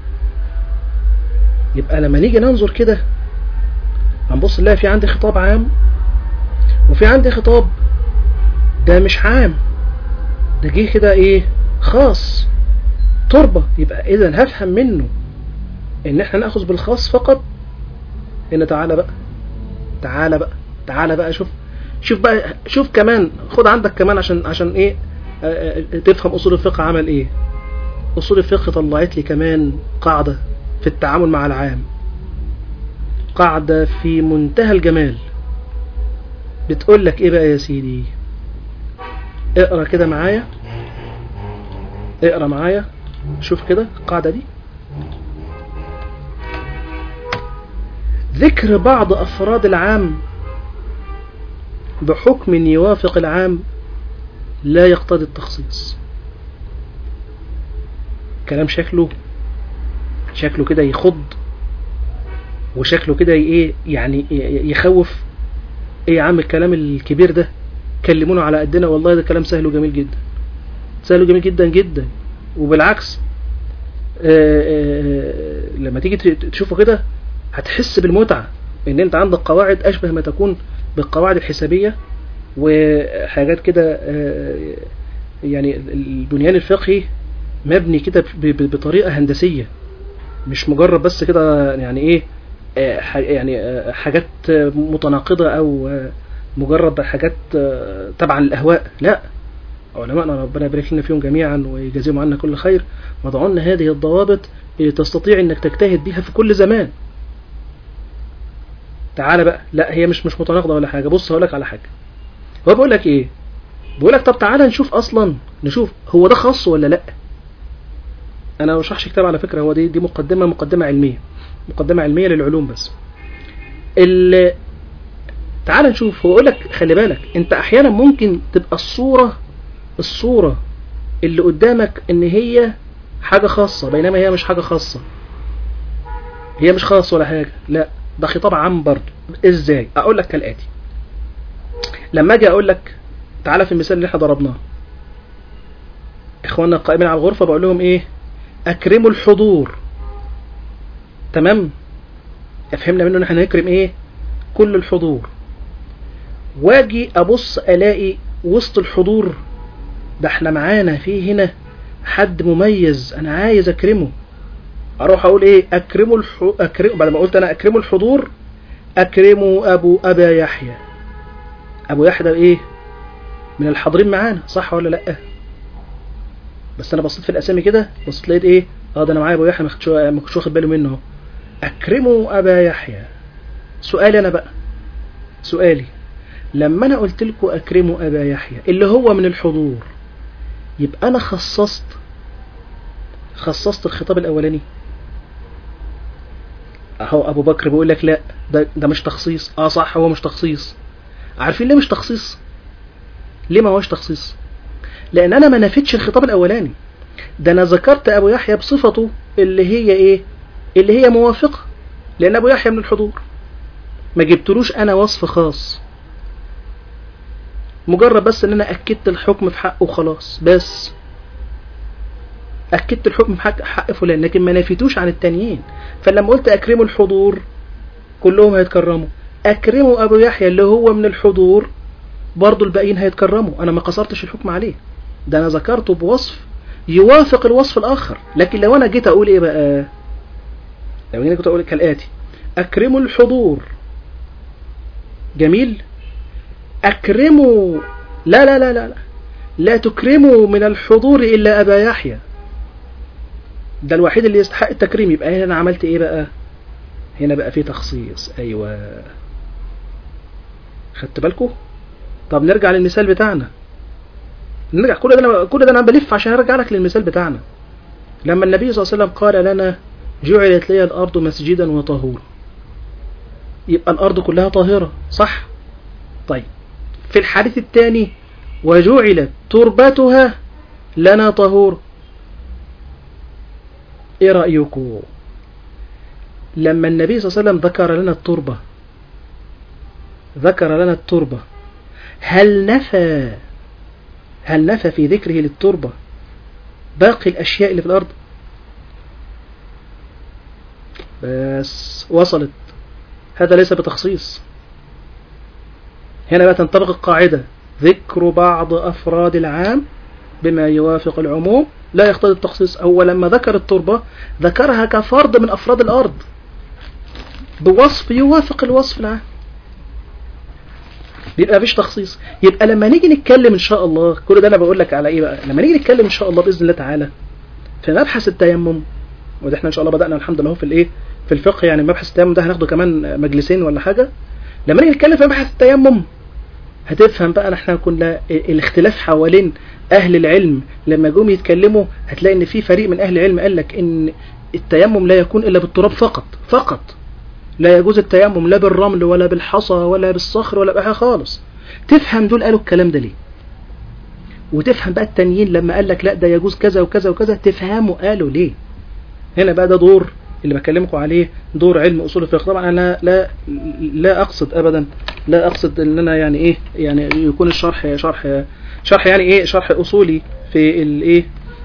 [SPEAKER 4] يبقى لما نيجي ننظر كده هنبص نلاقي في عندي خطاب عام وفي عندي خطاب ده مش عام ده جه كده ايه خاص تربة يبقى اذا هفهم منه ان احنا ناخذ بالخاص فقط ان تعالى بقى تعالى بقى تعالى بقى شوف شوف بقى شوف كمان خد عندك كمان عشان عشان ايه آه، آه، تفهم اصول الفقه عمل ايه اصول الفقه طلعت لي كمان قاعدة في التعامل مع العام قاعدة في منتهى الجمال بتقول لك ايه بقى يا سيدي اقرا كده معايا اقرا معايا شوف كده القاعدة دي ذكر بعض أفراد العام بحكم يوافق العام لا يقتضي التخصيص كلام شكله شكله كده يخض وشكله كده ايه يعني يخوف ايه يا عم الكلام الكبير ده كلمونا على قدنا والله ده كلام سهل وجميل جدا سهل وجميل جدا جدا وبالعكس آآ آآ لما تيجي تشوفه كده هتحس بالمتعة ان انت عندك قواعد اشبه ما تكون بالقواعد الحسابية وحاجات كده آه، يعني البنيان الفقهي مبني كده ب- ب- بطريقة هندسية مش مجرد بس كده يعني ايه آه، ح- يعني آه، حاجات آه، متناقضة او آه، مجرد حاجات آه، تبعا للاهواء لا علماءنا ربنا يبارك لنا فيهم جميعا ويجازيهم عنا كل خير وضعوا لنا هذه الضوابط اللي تستطيع انك تجتهد بها في كل زمان تعالى بقى لا هي مش مش متناقضه ولا حاجه بص هقول لك على حاجه هو بيقول لك ايه بيقول لك طب تعالى نشوف اصلا نشوف هو ده خاص ولا لا انا ما بشرحش كتاب على فكره هو دي دي مقدمه مقدمه علميه مقدمه علميه للعلوم بس ال تعال نشوف هو يقول لك خلي بالك انت احيانا ممكن تبقى الصوره الصوره اللي قدامك ان هي حاجه خاصه بينما هي مش حاجه خاصه هي مش خاص ولا حاجه لا ده خطاب عام برضه ازاي اقول لك كالاتي لما اجي اقول لك تعالى في المثال اللي احنا ضربناه اخواننا القائمين على الغرفه بقول لهم ايه اكرموا الحضور تمام فهمنا منه ان احنا نكرم ايه كل الحضور واجي ابص الاقي وسط الحضور ده احنا معانا في هنا حد مميز انا عايز اكرمه اروح اقول ايه اكرموا الح... اكرم بعد ما قلت انا اكرموا الحضور اكرموا ابو ابا يحيى ابو يحيى ده ايه من الحاضرين معانا صح ولا لا بس انا بصيت في الاسامي كده بصيت لقيت ايه اه ده انا معايا ابو يحيى ما كنتش ما كنتش واخد بالي منه اهو اكرموا ابا يحيى سؤالي انا بقى سؤالي لما انا قلت لكم اكرموا ابا يحيى اللي هو من الحضور يبقى انا خصصت خصصت الخطاب الاولاني اهو ابو بكر بيقول لك لا ده ده مش تخصيص اه صح هو مش تخصيص عارفين ليه مش تخصيص ليه ما هوش تخصيص لان انا ما نفيتش الخطاب الاولاني ده انا ذكرت ابو يحيى بصفته اللي هي ايه اللي هي موافقه لان ابو يحيى من الحضور ما جبتلوش انا وصف خاص مجرد بس ان انا اكدت الحكم في حقه وخلاص بس اكدت الحكم في حق, حق فلان لكن ما نفيتوش عن التانيين فلما قلت اكرموا الحضور كلهم هيتكرموا اكرموا ابو يحيى اللي هو من الحضور برضو الباقيين هيتكرموا انا ما قصرتش الحكم عليه ده انا ذكرته بوصف يوافق الوصف الاخر لكن لو انا جيت اقول ايه بقى لو انا كنت اقول كالاتي اكرموا الحضور جميل اكرموا لا لا لا لا لا لا تكرموا من الحضور الا ابا يحيى ده الوحيد اللي يستحق التكريم يبقى هنا انا عملت ايه بقى هنا بقى في تخصيص ايوه خدت بالكم طب نرجع للمثال بتاعنا نرجع كل ده أنا كل ده انا بلف عشان ارجع لك للمثال بتاعنا لما النبي صلى الله عليه وسلم قال لنا جعلت لي الارض مسجدا وطهورا يبقى الارض كلها طاهره صح طيب في الحديث الثاني وجعلت تربتها لنا طهور ايه رايكم لما النبي صلى الله عليه وسلم ذكر لنا التربه ذكر لنا التربه هل نفى هل نفى في ذكره للتربة باقي الأشياء اللي في الأرض بس وصلت هذا ليس بتخصيص هنا بقى تنطبق القاعدة ذكر بعض أفراد العام بما يوافق العموم لا يقتضي التخصيص أو لما ذكر التربة ذكرها كفرد من أفراد الأرض بوصف يوافق الوصف العام بيبقى مفيش تخصيص يبقى لما نيجي نتكلم ان شاء الله كل ده انا بقول لك على ايه بقى لما نيجي نتكلم ان شاء الله باذن الله تعالى في مبحث التيمم وده احنا ان شاء الله بدانا الحمد لله في الايه في الفقه يعني مبحث التيمم ده هناخده كمان مجلسين ولا حاجه لما نيجي نتكلم في مبحث التيمم هتفهم بقى احنا كنا الاختلاف حوالين اهل العلم لما جم يتكلموا هتلاقي ان في فريق من اهل العلم قال لك ان التيمم لا يكون الا بالتراب فقط فقط لا يجوز التيمم لا بالرمل ولا بالحصى ولا بالصخر ولا بحاجة خالص تفهم دول قالوا الكلام ده ليه وتفهم بقى التانيين لما قال لك لا ده يجوز كذا وكذا وكذا تفهموا قالوا ليه هنا بقى ده دور اللي بكلمكم عليه دور علم اصول الفقه طبعا انا لا لا اقصد ابدا لا اقصد ان انا يعني ايه يعني يكون الشرح شرح شرح يعني ايه شرح اصولي في الايه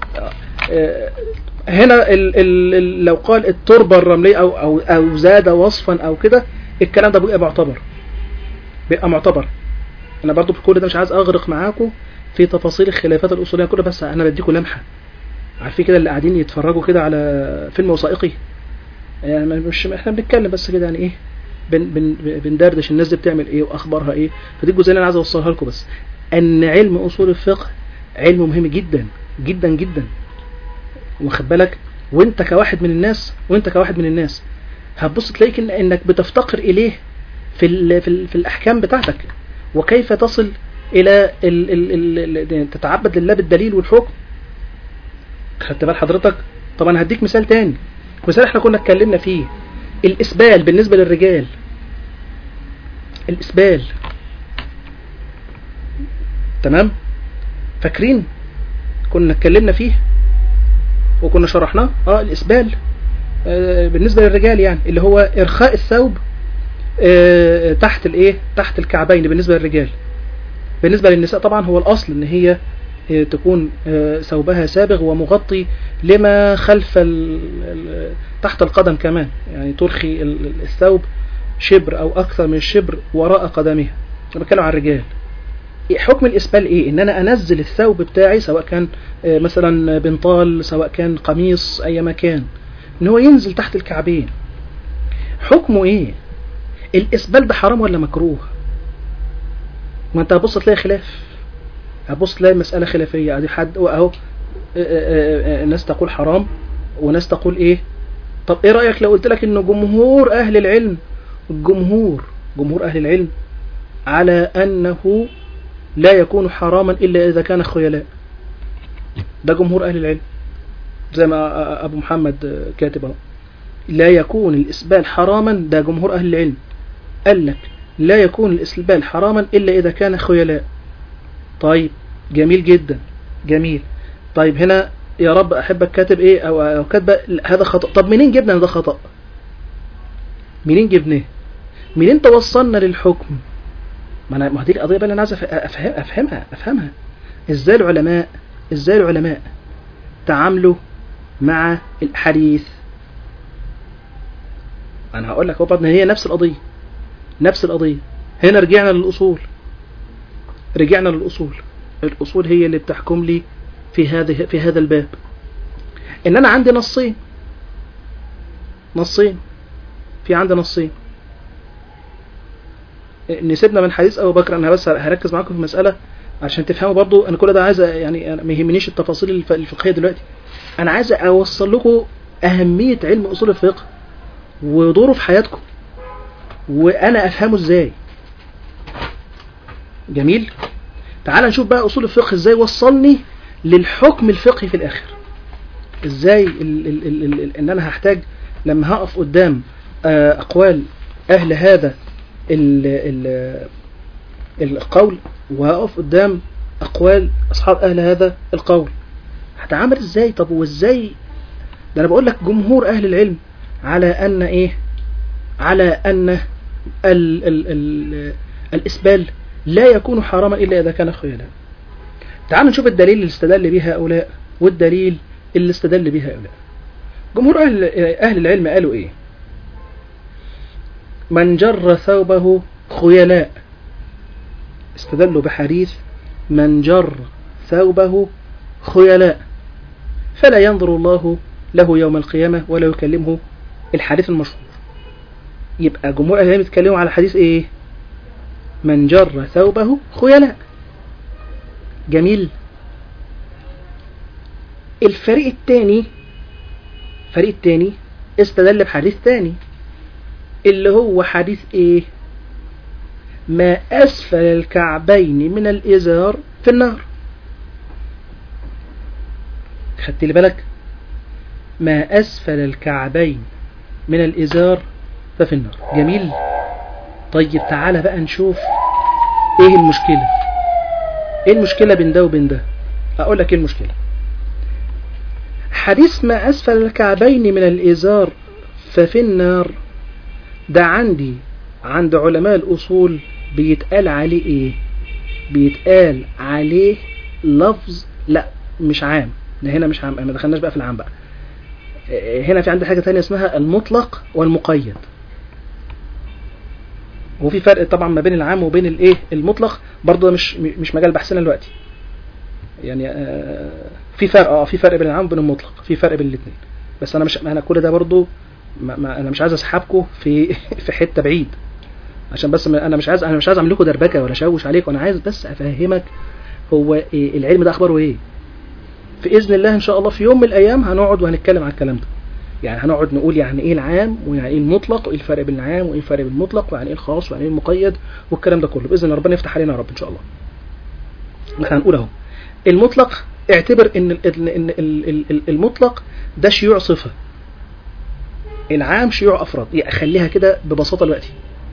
[SPEAKER 4] هنا ال ال ال لو قال التربة الرملية أو, أو, أو زاد وصفا أو كده الكلام ده بيبقى معتبر بيبقى معتبر أنا برضو في كل ده مش عايز أغرق معاكم في تفاصيل الخلافات الأصولية كلها بس أنا بديكم لمحة عارفين كده اللي قاعدين يتفرجوا كده على فيلم وثائقي يعني مش احنا بنتكلم بس كده يعني ايه بن بن بندردش الناس دي بتعمل ايه واخبارها ايه فدي الجزئيه اللي انا عايز اوصلها لكم بس ان علم اصول الفقه علم مهم جدا جدا جدا واخد بالك وانت كواحد من الناس وانت كواحد من الناس هتبص تلاقيك إن انك بتفتقر اليه في ال في, ال في الاحكام بتاعتك وكيف تصل الى ال ال ال تتعبد لله بالدليل والحكم خدت بال حضرتك طبعا هديك مثال تاني مثال احنا كنا اتكلمنا فيه الاسبال بالنسبه للرجال الاسبال تمام فاكرين كنا اتكلمنا فيه وكنا شرحناه اه الاسبال آه بالنسبه للرجال يعني اللي هو ارخاء الثوب آه تحت الايه تحت الكعبين بالنسبه للرجال بالنسبه للنساء طبعا هو الاصل ان هي آه تكون ثوبها سابغ ومغطي لما خلف تحت القدم كمان يعني ترخي الثوب شبر او اكثر من الشبر وراء قدمها انا بتكلم عن الرجال حكم الإسبال إيه؟ إن أنا أنزل الثوب بتاعي سواء كان مثلا بنطال سواء كان قميص أي مكان إن هو ينزل تحت الكعبين حكمه إيه؟ الإسبال ده حرام ولا مكروه؟ ما أنت هتبص تلاقي خلاف هتبص تلاقي مسألة خلافية أدي حد أهو ناس تقول حرام وناس تقول إيه؟ طب إيه رأيك لو قلت لك إن جمهور أهل العلم الجمهور جمهور أهل العلم على أنه لا يكون حراما إلا إذا كان خيلاء ده جمهور أهل العلم زي ما أبو محمد كاتب لا يكون الإسبال حراما ده جمهور أهل العلم قال لك لا يكون الإسبال حراما إلا إذا كان خيلاء طيب جميل جدا جميل طيب هنا يا رب أحبك كاتب إيه أو, أو كاتب هذا خطأ طب منين جبنا ده خطأ منين جبناه منين توصلنا للحكم ما انا ما دي القضيه بقى اللي انا عايز أفهم افهمها افهمها ازاي العلماء ازاي العلماء تعاملوا مع الحديث انا هقول لك هو هي نفس القضيه نفس القضيه هنا رجعنا للاصول رجعنا للاصول الاصول هي اللي بتحكم لي في هذه في هذا الباب ان انا عندي نصين نصين في عندي نصين نسيبنا من حديث ابو بكر انا بس هركز معاكم في مساله عشان تفهموا برضو انا كل ده عايز يعني ما يهمنيش التفاصيل الفقهيه دلوقتي انا عايز اوصل لكم اهميه علم اصول الفقه ودوره في حياتكم وانا افهمه ازاي جميل تعال نشوف بقى أصول الفقه إزاي وصلني للحكم الفقهي في الآخر إزاي ال ال ال ال ال إن أنا هحتاج لما هقف قدام آه، أقوال أهل هذا ال ال القول وهقف قدام أقوال أصحاب أهل هذا القول هتعامل إزاي طب وإزاي ده أنا بقول لك جمهور أهل العلم على أن إيه على أن ال ال ال الإسبال لا يكون حراما إلا إذا كان خيالا تعالوا نشوف الدليل اللي استدل به هؤلاء والدليل اللي استدل به هؤلاء جمهور أهل, أهل العلم قالوا إيه من جر ثوبه خيلاء استدلوا بحديث من جر ثوبه خيلاء فلا ينظر الله له يوم القيامة ولا يكلمه الحديث المشهور يبقى جمهور أهل العلم يتكلموا على حديث إيه من جر ثوبه خيلاء جميل الفريق الثاني الفريق الثاني استدل بحديث ثاني اللي هو حديث ايه ما اسفل الكعبين من الازار في النار خدت لي بالك ما اسفل الكعبين من الازار ففي النار جميل طيب تعالى بقى نشوف ايه المشكلة ايه المشكلة بين ده وبين ده اقول لك ايه المشكلة حديث ما اسفل الكعبين من الازار ففي النار ده عندي عند علماء الأصول بيتقال عليه إيه بيتقال عليه لفظ لا مش عام ده هنا مش عام ما دخلناش بقى في العام بقى هنا في عندي حاجة تانية اسمها المطلق والمقيد وفي فرق طبعا ما بين العام وبين الايه المطلق برضه مش مش مجال بحثنا دلوقتي يعني آه في فرق اه في فرق بين العام وبين المطلق في فرق بين الاثنين بس انا مش انا كل ده برضه ما ما انا مش عايز اسحبكم في في حته بعيد عشان بس ما انا مش عايز انا مش عايز اعمل لكم دربكه ولا اشوش عليكم انا عايز بس افهمك هو إيه العلم ده اخباره ايه في اذن الله ان شاء الله في يوم من الايام هنقعد وهنتكلم على الكلام ده يعني هنقعد نقول يعني ايه العام ويعني ايه المطلق وايه الفرق بين العام وايه الفرق بين المطلق ويعني ايه الخاص ويعني ايه المقيد والكلام ده كله باذن الله ربنا يفتح علينا يا رب ان شاء الله احنا هنقول اهو المطلق اعتبر ان ان المطلق ده شيوع صفه العام شيوع افراد يعني خليها كده ببساطه دلوقتي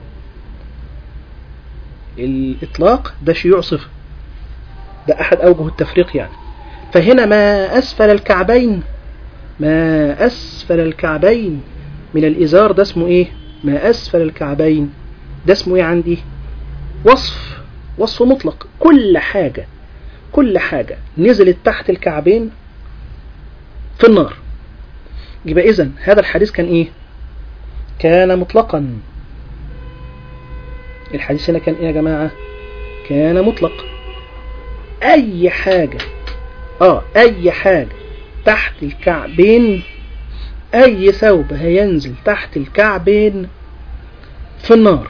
[SPEAKER 4] الاطلاق ده شيوع صفه ده احد اوجه التفريق يعني فهنا ما اسفل الكعبين ما اسفل الكعبين من الازار ده اسمه ايه ما اسفل الكعبين ده اسمه ايه عندي وصف وصف مطلق كل حاجه كل حاجه نزلت تحت الكعبين في النار يبقى إذن هذا الحديث كان إيه كان مطلقا الحديث هنا كان إيه يا جماعة كان مطلق أي حاجة آه أي حاجة تحت الكعبين أي ثوب هينزل تحت الكعبين في النار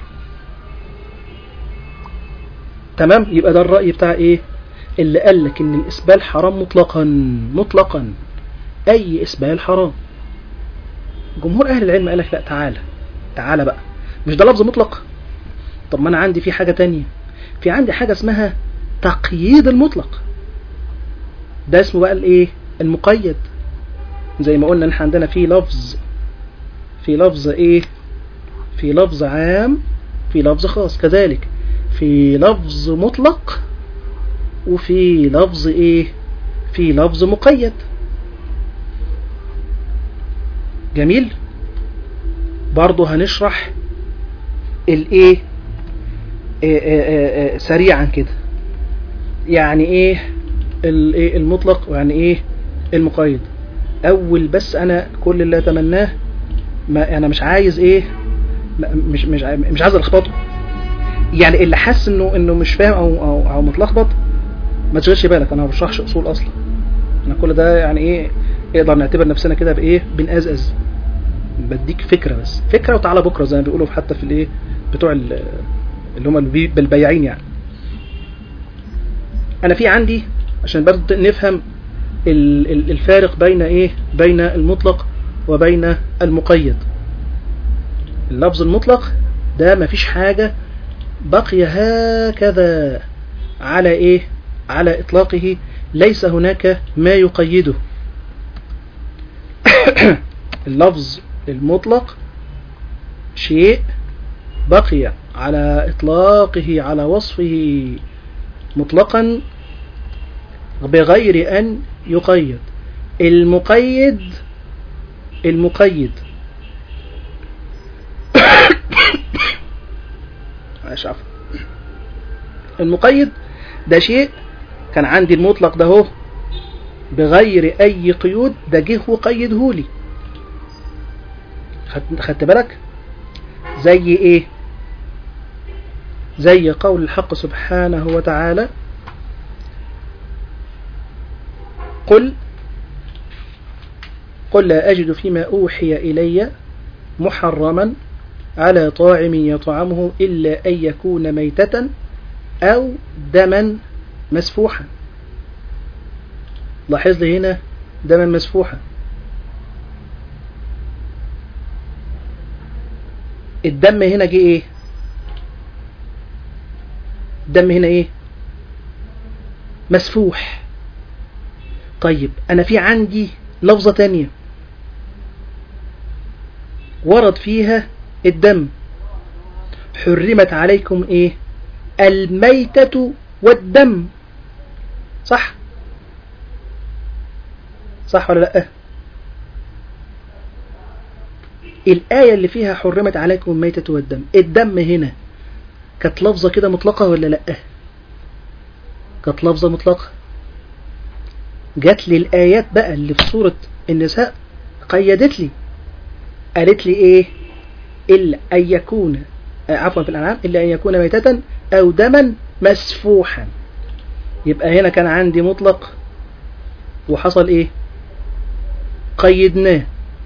[SPEAKER 4] تمام يبقى ده الرأي بتاع إيه اللي قال لك إن الإسبال حرام مطلقا مطلقا أي إسبال حرام جمهور أهل العلم قال لك لا تعالى تعالى بقى مش ده لفظ مطلق طب ما أنا عندي في حاجة تانية في عندي حاجة اسمها تقييد المطلق ده اسمه بقى الايه المقيد زي ما قلنا احنا عندنا في لفظ في لفظ ايه في لفظ عام في لفظ خاص كذلك في لفظ مطلق وفي لفظ ايه في لفظ مقيد جميل برضه هنشرح الايه سريعا كده يعني ايه المطلق ويعني ايه المقيد اول بس انا كل اللي اتمناه ما انا مش عايز ايه مش مش مش عايز الخبطه يعني اللي حاسس انه انه مش فاهم او او, أو متلخبط ما تشغلش بالك انا ما بشرحش اصول اصلا انا كل ده يعني ايه نقدر نعتبر نفسنا كده بايه بنقزقز بديك فكره بس فكره وتعالى بكره زي ما بيقولوا حتى في الايه بتوع اللي هم البياعين يعني انا في عندي عشان برضه نفهم الفارق بين ايه بين المطلق وبين المقيد اللفظ المطلق ده مفيش حاجة بقي هكذا على ايه على إطلاقه ليس هناك ما يقيده اللفظ المطلق شيء بقي على إطلاقه على وصفه مطلقا بغير أن يقيد المقيد المقيد معلش عفوا المقيد ده شيء كان عندي المطلق ده هو بغير أي قيود ده جه وقيده لي خدت- خدت بالك زي ايه زي قول الحق سبحانه وتعالى قل قل لا أجد فيما أوحي إلي محرما على طاعم يطعمه إلا أن يكون ميتة أو دما مسفوحا لاحظ لي هنا دما مسفوحا الدم هنا جه ايه الدم هنا ايه مسفوح طيب انا في عندي لفظة تانية ورد فيها الدم حرمت عليكم ايه الميتة والدم صح صح ولا لا الآية اللي فيها حرمت عليكم الميتة والدم الدم هنا كانت لفظة كده مطلقة ولا لا كانت لفظة مطلقة جات لي الآيات بقى اللي في سورة النساء قيدت لي قالت لي ايه إلا أن يكون آه، عفوا في الأنعام إلا أن يكون ميتة أو دما مسفوحا يبقى هنا كان عندي مطلق وحصل ايه قيدناه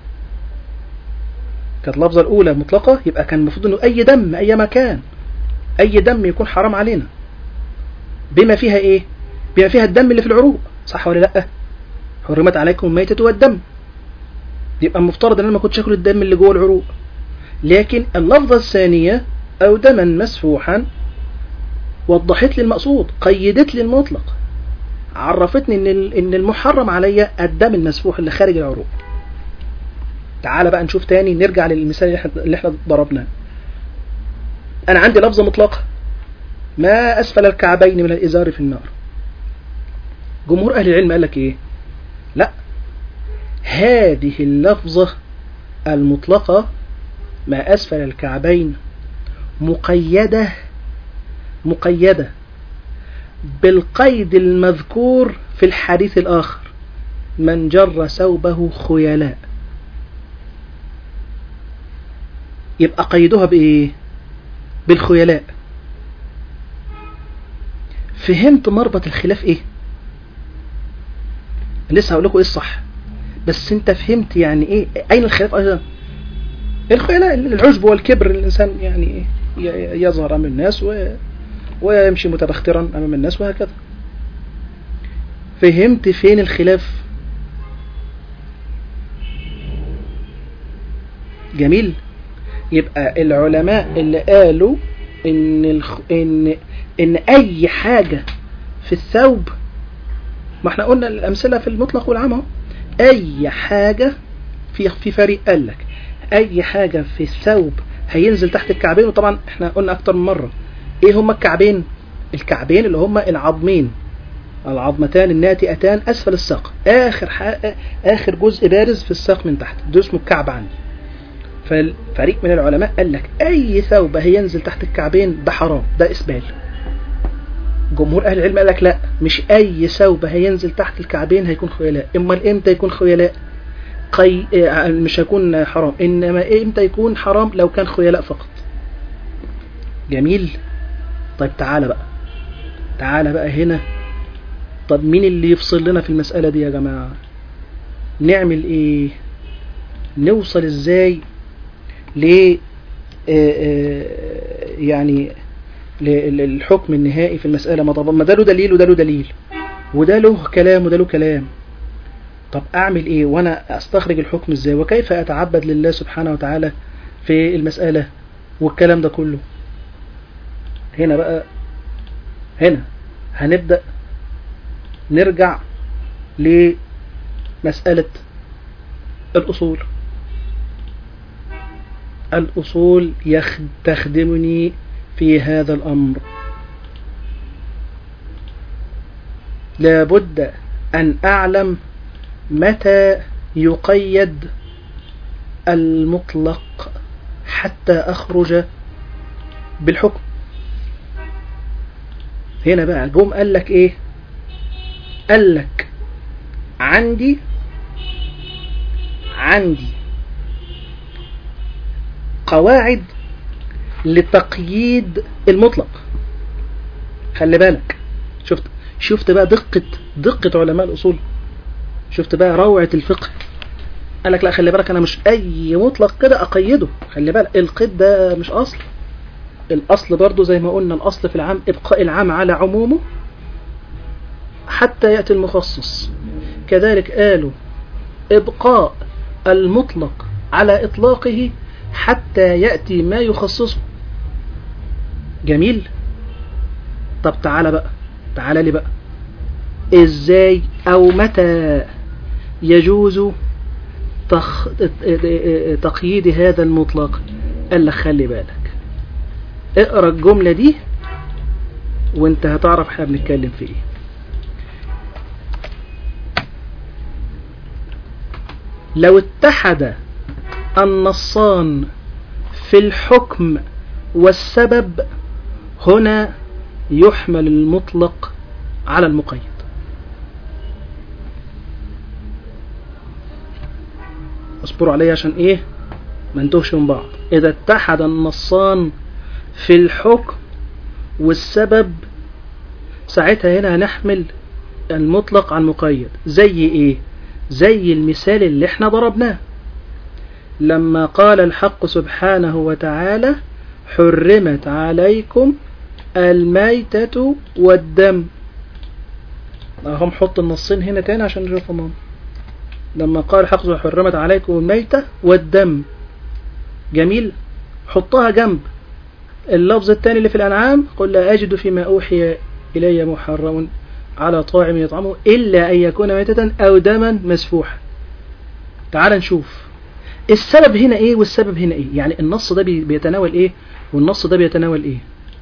[SPEAKER 4] كانت اللفظة الأولى مطلقة يبقى كان المفروض أنه أي دم أي مكان أي دم يكون حرام علينا بما فيها إيه بما فيها الدم اللي في العروق صح ولا لأ حرمت عليكم الميتة والدم يبقى المفترض أن أنا ما كنتش أكل الدم اللي جوه العروق لكن اللفظة الثانية أو دما مسفوحا وضحت لي المقصود قيدت لي المطلق عرفتني ان ال- ان المحرم عليا الدم المسفوح اللي خارج العروق تعال بقى نشوف تاني نرجع للمثال اللي احنا, اللي احنا ضربناه انا عندي لفظة مطلقة ما اسفل الكعبين من الازار في النار جمهور اهل العلم قال لك ايه لا هذه اللفظة المطلقة ما اسفل الكعبين مقيدة مقيدة بالقيد المذكور في الحديث الآخر من جر ثوبه خيلاء يبقى قيدها بإيه بالخيلاء فهمت مربط الخلاف إيه لسه هقول لكم إيه الصح بس أنت فهمت يعني إيه أين الخلاف أيضا الخيلاء العجب والكبر الإنسان يعني إيه ي- يظهر أمام الناس و ويمشي متبخترا أمام الناس وهكذا فهمت فين الخلاف جميل يبقى العلماء اللي قالوا ان الخ... ان ان اي حاجة في الثوب ما احنا قلنا الامثلة في المطلق والعام اهو اي حاجة في في فريق قال لك اي حاجة في الثوب هينزل تحت الكعبين وطبعا احنا قلنا اكتر من مرة ايه هما الكعبين الكعبين اللي هما العظمين العظمتان الناتئتان اسفل الساق اخر حق اخر جزء بارز في الساق من تحت ده اسمه الكعب عندي فالفريق من العلماء قال لك اي ثوب هينزل تحت الكعبين ده حرام ده اسبال جمهور اهل العلم قال لك لا مش اي ثوب هينزل تحت الكعبين هيكون خيلاء امال امتى يكون خيلاء قي... آه، مش هيكون حرام انما امتى يكون حرام لو كان خيلاء فقط جميل طيب تعالى بقى تعالى بقى هنا طب مين اللي يفصل لنا في المسألة دي يا جماعة نعمل ايه نوصل ازاي ل آه، آه، يعني ل- للحكم النهائي في المسألة ما طب ما ده له دليل وده له دليل وده له كلام وده له كلام طب اعمل ايه وانا استخرج الحكم ازاي وكيف اتعبد لله سبحانه وتعالى في المسألة والكلام ده كله هنا بقى هنا هنبدأ نرجع لمسألة الأصول الأصول تخدمني في هذا الأمر لابد أن أعلم متى يقيد المطلق حتى أخرج بالحكم هنا بقى جم قال لك إيه قال لك عندي عندي قواعد لتقييد المطلق خلي بالك شفت شفت بقى دقة دقة علماء الأصول شفت بقى روعة الفقه قال لك لا خلي بالك أنا مش أي مطلق كده أقيده خلي بالك القيد ده مش أصل الأصل برضو زي ما قلنا الأصل في العام إبقاء العام على عمومه حتى يأتي المخصص كذلك قالوا إبقاء المطلق على إطلاقه حتى يأتي ما يخصصه جميل طب تعالى بقى تعالى لي بقى ازاي او متى يجوز تخ... تقييد هذا المطلق قال لك خلي بالك اقرا الجملة دي وانت هتعرف احنا بنتكلم في ايه لو اتحد النصان في الحكم والسبب هنا يحمل المطلق على المقيد اصبروا عليه عشان ايه ما نتوهش من بعض اذا اتحد النصان في الحكم والسبب ساعتها هنا هنحمل المطلق على المقيد زي ايه زي المثال اللي احنا ضربناه لما قال الحق سبحانه وتعالى حرمت عليكم الميتة والدم هم حط النصين هنا تاني عشان نشوفهم لما قال الحق حرمت عليكم الميتة والدم جميل حطها جنب اللفظ الثاني اللي في الأنعام قل لا أجد فيما أوحي إلي محرم على طاعم يطعمه إلا أن يكون ميتة أو دما مسفوحا تعال نشوف السبب هنا إيه والسبب هنا إيه يعني النص ده بيتناول إيه والنص ده بيتناول إيه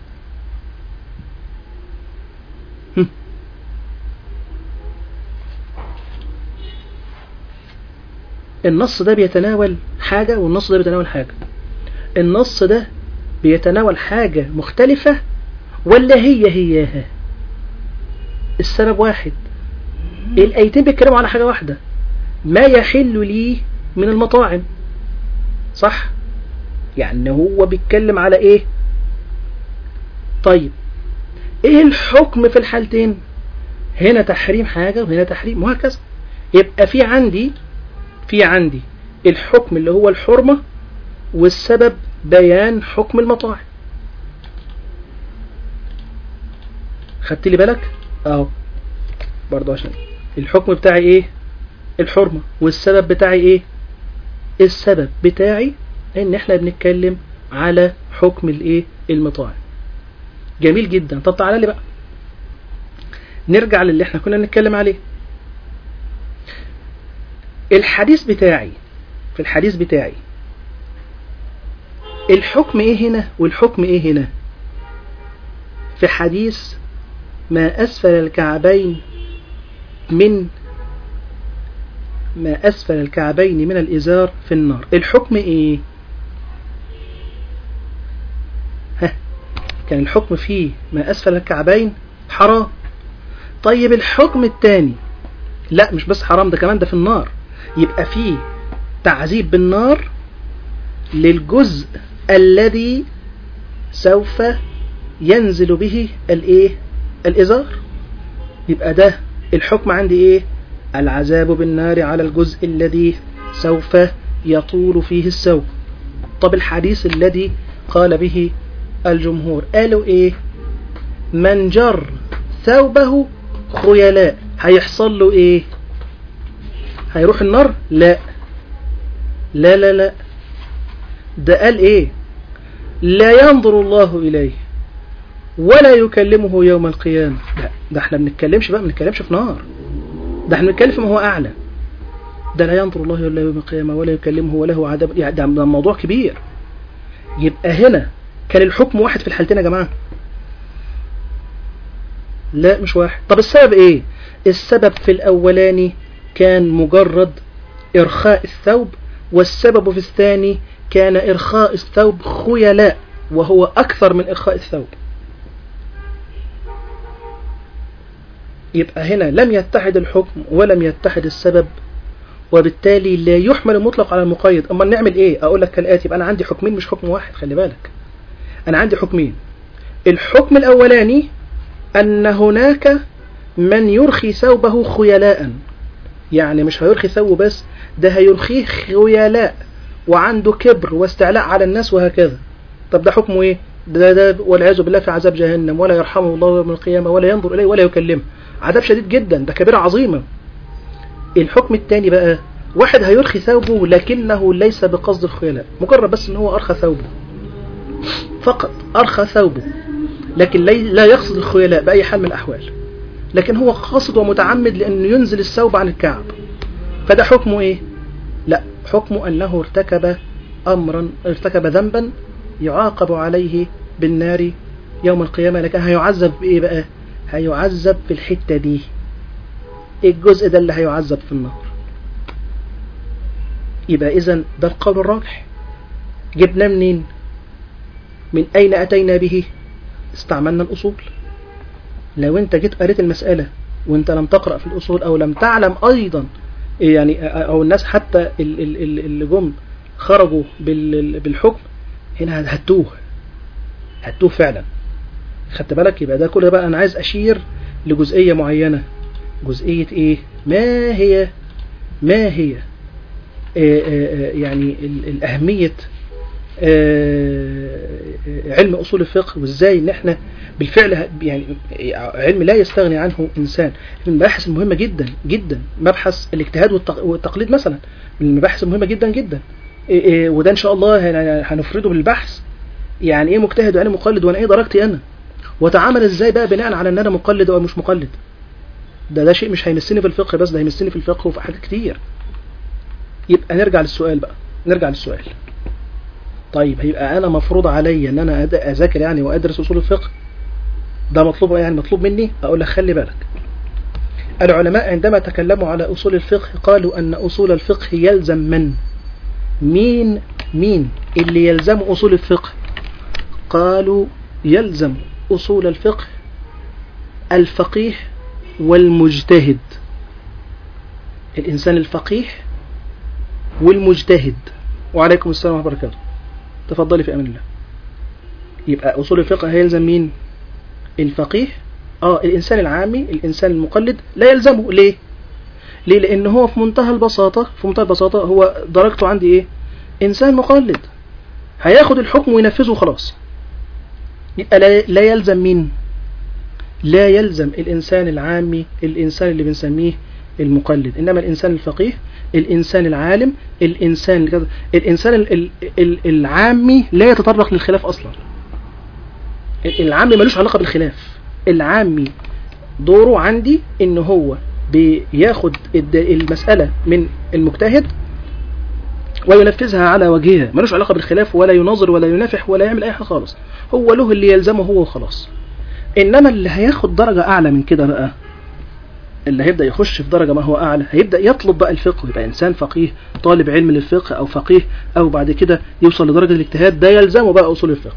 [SPEAKER 4] النص ده بيتناول حاجة والنص ده بيتناول حاجة النص ده بيتناول حاجة مختلفة ولا هي هياها السبب واحد الأيتين بيتكلموا على حاجة واحدة ما يحل لي من المطاعم صح يعني هو بيتكلم على ايه طيب ايه الحكم في الحالتين هنا تحريم حاجة وهنا تحريم وهكذا يبقى في عندي في عندي الحكم اللي هو الحرمة والسبب بيان حكم المطاعم خدت لي بالك اهو برضو عشان الحكم بتاعي ايه الحرمة والسبب بتاعي ايه السبب بتاعي ان احنا بنتكلم على حكم الايه المطاعم جميل جدا طب تعالى لي بقى نرجع للي احنا كنا نتكلم عليه الحديث بتاعي في الحديث بتاعي الحكم ايه هنا والحكم ايه هنا في حديث ما أسفل الكعبين من ما أسفل الكعبين من الإزار في النار الحكم إيه ها كان الحكم فيه ما أسفل الكعبين حرام طيب الحكم الثاني لا مش بس حرام ده كمان ده في النار يبقى فيه تعذيب بالنار للجزء الذي سوف ينزل به الايه الازار يبقى ده الحكم عندي ايه العذاب بالنار على الجزء الذي سوف يطول فيه السوء طب الحديث الذي قال به الجمهور قالوا ايه من جر ثوبه خيلاء هيحصل له ايه هيروح النار لا لا لا لا ده قال ايه لا ينظر الله إليه ولا يكلمه يوم القيامة لا ده احنا بنتكلمش بقى بنتكلمش في نار ده احنا بنتكلم فيما هو أعلى ده لا ينظر الله إلا يوم القيامة ولا يكلمه وله عذاب يعني ده ده موضوع كبير يبقى هنا كان الحكم واحد في الحالتين يا جماعة لا مش واحد طب السبب ايه السبب في الأولاني كان مجرد إرخاء الثوب والسبب في الثاني كان إرخاء الثوب خيلاء وهو أكثر من إرخاء الثوب يبقى هنا لم يتحد الحكم ولم يتحد السبب وبالتالي لا يحمل المطلق على المقيد أما نعمل إيه أقول لك كالآتي يبقى أنا عندي حكمين مش حكم واحد خلي بالك أنا عندي حكمين الحكم الأولاني أن هناك من يرخي ثوبه خيلاء يعني مش هيرخي ثوبه بس ده هيرخيه خيلاء وعنده كبر واستعلاء على الناس وهكذا طب ده حكمه ايه ده ده والعياذ بالله في عذاب جهنم ولا يرحمه الله يوم القيامة ولا ينظر إليه ولا يكلمه عذاب شديد جدا ده كبيرة عظيمة الحكم الثاني بقى واحد هيرخي ثوبه لكنه ليس بقصد الخيلاء مجرد بس ان هو أرخى ثوبه فقط أرخى ثوبه لكن لي- لا يقصد الخيلاء بأي حال من الأحوال لكن هو قاصد ومتعمد لأنه ينزل الثوب عن الكعب فده حكمه إيه؟ لا حكمه أنه ارتكب أمرا ارتكب ذنبا يعاقب عليه بالنار يوم القيامة لكن هيعذب بإيه بقى؟ هيعذب في الحتة دي الجزء ده اللي هيعذب في النار يبقى إذا ده القول الراجح جبنا منين؟ من أين أتينا به؟ استعملنا الأصول لو أنت جيت قريت المسألة وأنت لم تقرأ في الأصول أو لم تعلم أيضا يعني أو الناس حتى ال- ال- ال- اللي جم خرجوا بال- بالحكم هنا هتوه هتوه فعلا خدت بالك يبقى ده كله بقى أنا عايز أشير لجزئية معينة جزئية إيه ما هي ما هي آه، آه، آه، يعني ال- الأهمية آه، علم أصول الفقه وإزاي إن إحنا بالفعل ه- يعني علم لا يستغني عنه إنسان من المباحث المهمة جدا جدا مبحث الاجتهاد والتق- والتقليد مثلا من المباحث المهمة جدا جدا إيه إيه وده إن شاء الله هن- هنفرده بالبحث يعني إيه مجتهد وأنا مقلد وأنا إيه درجتي أنا وتعامل إزاي بقى بناء على إن أنا مقلد أو مش مقلد ده ده شيء مش هيمسني في الفقه بس ده هيمسني في الفقه وفي حاجات كتير يبقى نرجع للسؤال بقى نرجع للسؤال طيب هيبقى انا مفروض عليا ان انا أد- اذاكر يعني وادرس اصول الفقه ده مطلوب يعني مطلوب مني اقول لك خلي بالك العلماء عندما تكلموا على اصول الفقه قالوا ان اصول الفقه يلزم من مين مين اللي يلزم اصول الفقه قالوا يلزم اصول الفقه الفقيه والمجتهد الانسان الفقيه والمجتهد وعليكم السلام ورحمة الله وبركاته تفضلي في أمان الله يبقى أصول الفقه هيلزم مين الفقيه اه الإنسان العامي الإنسان المقلد لا يلزمه ليه ليه لأن هو في منتهى البساطة في منتهى البساطة هو درجته عندي إيه إنسان مقلد هياخد الحكم وينفذه خلاص يبقى لا, لا يلزم مين لا يلزم الإنسان العامي الإنسان اللي بنسميه المقلد إنما الإنسان الفقيه الإنسان العالم الإنسان الكذا- الإنسان ال- ال- ال- العامي لا يتطرق للخلاف أصلا ال- العامي ملوش علاقة بالخلاف العامي دوره عندي إن هو بياخد الد- المسألة من المجتهد وينفذها على وجهها ملوش علاقة بالخلاف ولا يناظر ولا ينافح ولا يعمل أي حاجة خالص هو له اللي يلزمه هو وخلاص إنما اللي هياخد درجة أعلى من كده بقى اللي هيبدأ يخش في درجة ما هو أعلى هيبدأ يطلب بقى الفقه يبقى إنسان فقيه طالب علم للفقه أو فقيه أو بعد كده يوصل لدرجة الاجتهاد ده يلزمه بقى أصول الفقه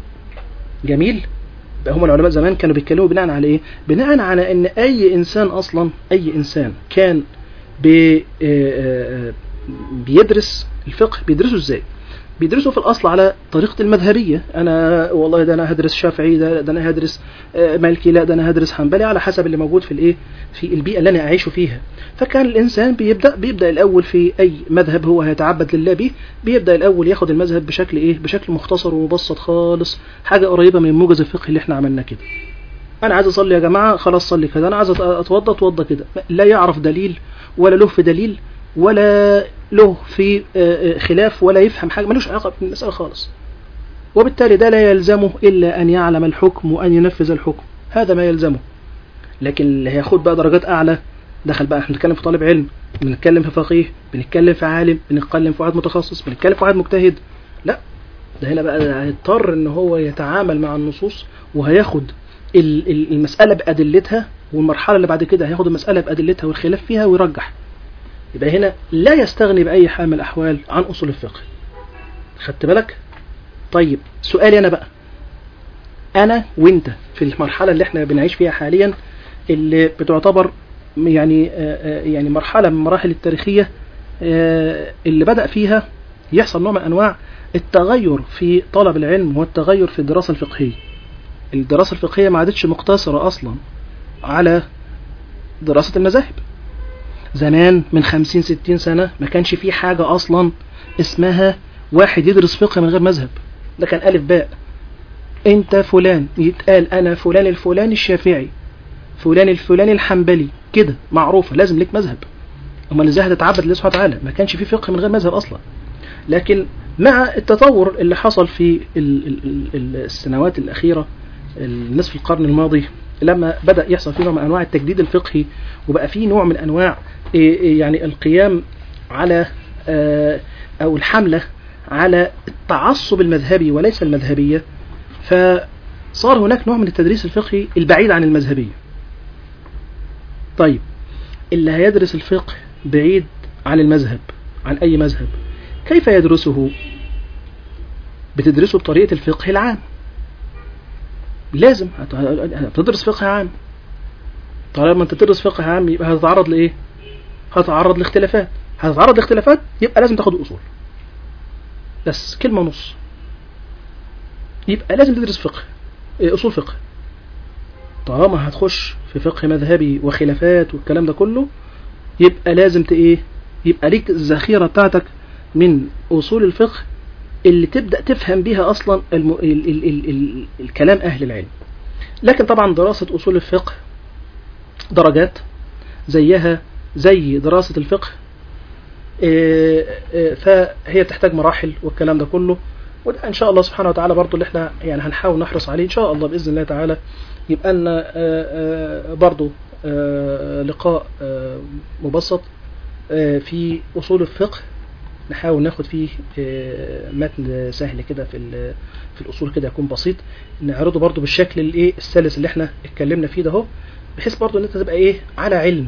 [SPEAKER 4] جميل بقى هم العلماء زمان كانوا بيتكلموا بناء على إيه بناء على إن أي إنسان أصلا أي إنسان كان بي آه، آه، بيدرس الفقه بيدرسه إزاي بيدرسوا في الأصل على طريقة المذهبية أنا والله ده أنا هدرس شافعي ده, ده أنا هدرس آه، مالكي لا ده أنا هدرس حنبلي على حسب اللي موجود في الإيه في البيئة اللي أنا أعيش فيها فكان الإنسان بيبدأ بيبدأ الأول في أي مذهب هو هيتعبد لله به بيبدأ الأول ياخد المذهب بشكل إيه بشكل مختصر ومبسط خالص حاجة قريبة من موجز الفقه اللي إحنا عملناه كده أنا عايز أصلي يا جماعة خلاص صلي كده أنا عايز أت- أتوضى أتوضى كده لا يعرف دليل ولا له في دليل ولا له في آه، آه، خلاف ولا يفهم حاجة ملوش علاقة بالمسألة خالص وبالتالي ده لا يلزمه إلا أن يعلم الحكم وأن ينفذ الحكم هذا ما يلزمه لكن اللي هياخد بقى درجات أعلى دخل بقى احنا بنتكلم في طالب علم بنتكلم في فقيه بنتكلم في عالم بنتكلم في واحد متخصص بنتكلم في واحد مجتهد لا ده هنا بقى هيضطر ان هو يتعامل مع النصوص وهياخد ال- ال- المسألة بأدلتها والمرحلة اللي بعد كده هياخد المسألة بأدلتها والخلاف فيها ويرجح يبقى هنا لا يستغني بأي حال من الأحوال عن أصول الفقه خدت بالك طيب سؤالي أنا بقى أنا وأنت في المرحلة اللي احنا بنعيش فيها حاليا اللي بتعتبر يعني آه، آه، يعني مرحلة من المراحل التاريخية آه، اللي بدأ فيها يحصل نوع من أنواع التغير في طلب العلم والتغير في الدراسة الفقهية الدراسة الفقهية ما عادتش مقتصرة أصلا على دراسة المذاهب زمان من خمسين ستين سنة ما كانش في حاجة أصلا اسمها واحد يدرس فقه من غير مذهب ده كان ألف باء أنت فلان يتقال أنا فلان الفلاني الشافعي فلان الفلاني الحنبلي كده معروفة لازم ليك مذهب أما ازاي هتتعبد لله سبحانه وتعالى ما كانش في فقه من غير مذهب أصلا لكن مع التطور اللي حصل في ال- ال- ال- السنوات الأخيرة النصف القرن الماضي لما بدأ يحصل فيه نوع من أنواع التجديد الفقهي وبقى فيه نوع من أنواع إيه إيه يعني القيام على آه، أو الحملة على التعصب المذهبي وليس المذهبية فصار هناك نوع من التدريس الفقهي البعيد عن المذهبية طيب اللي هيدرس الفقه بعيد عن المذهب عن أي مذهب كيف يدرسه بتدرسه بطريقة الفقه العام لازم هت- هتدرس فقه عام طالما انت تدرس فقه عام يبقى هتتعرض لايه هتتعرض لاختلافات هتتعرض لاختلافات يبقى لازم تاخد اصول بس كلمة ونص يبقى لازم تدرس فقه إيه، اصول فقه طالما هتخش في فقه مذهبي وخلافات والكلام ده كله يبقى لازم ت ايه يبقى ليك الذخيرة بتاعتك من اصول الفقه اللي تبدأ تفهم بيها أصلا الم... ال... ال... ال... ال... الكلام أهل العلم لكن طبعا دراسة أصول الفقه درجات زيها زي دراسة الفقه آه، آه، فهي تحتاج مراحل والكلام ده كله وده إن شاء الله سبحانه وتعالى برضو اللي احنا يعني هنحاول نحرص عليه إن شاء الله بإذن الله تعالى يبقى لنا آه، آه، برضو آه، لقاء آه، مبسط آه، في أصول الفقه نحاول ناخد فيه آه، متن سهل كده في ال- في الاصول كده يكون بسيط نعرضه برضو بالشكل الايه السلس اللي احنا اتكلمنا فيه ده اهو بحيث برضو ان انت تبقى ايه على علم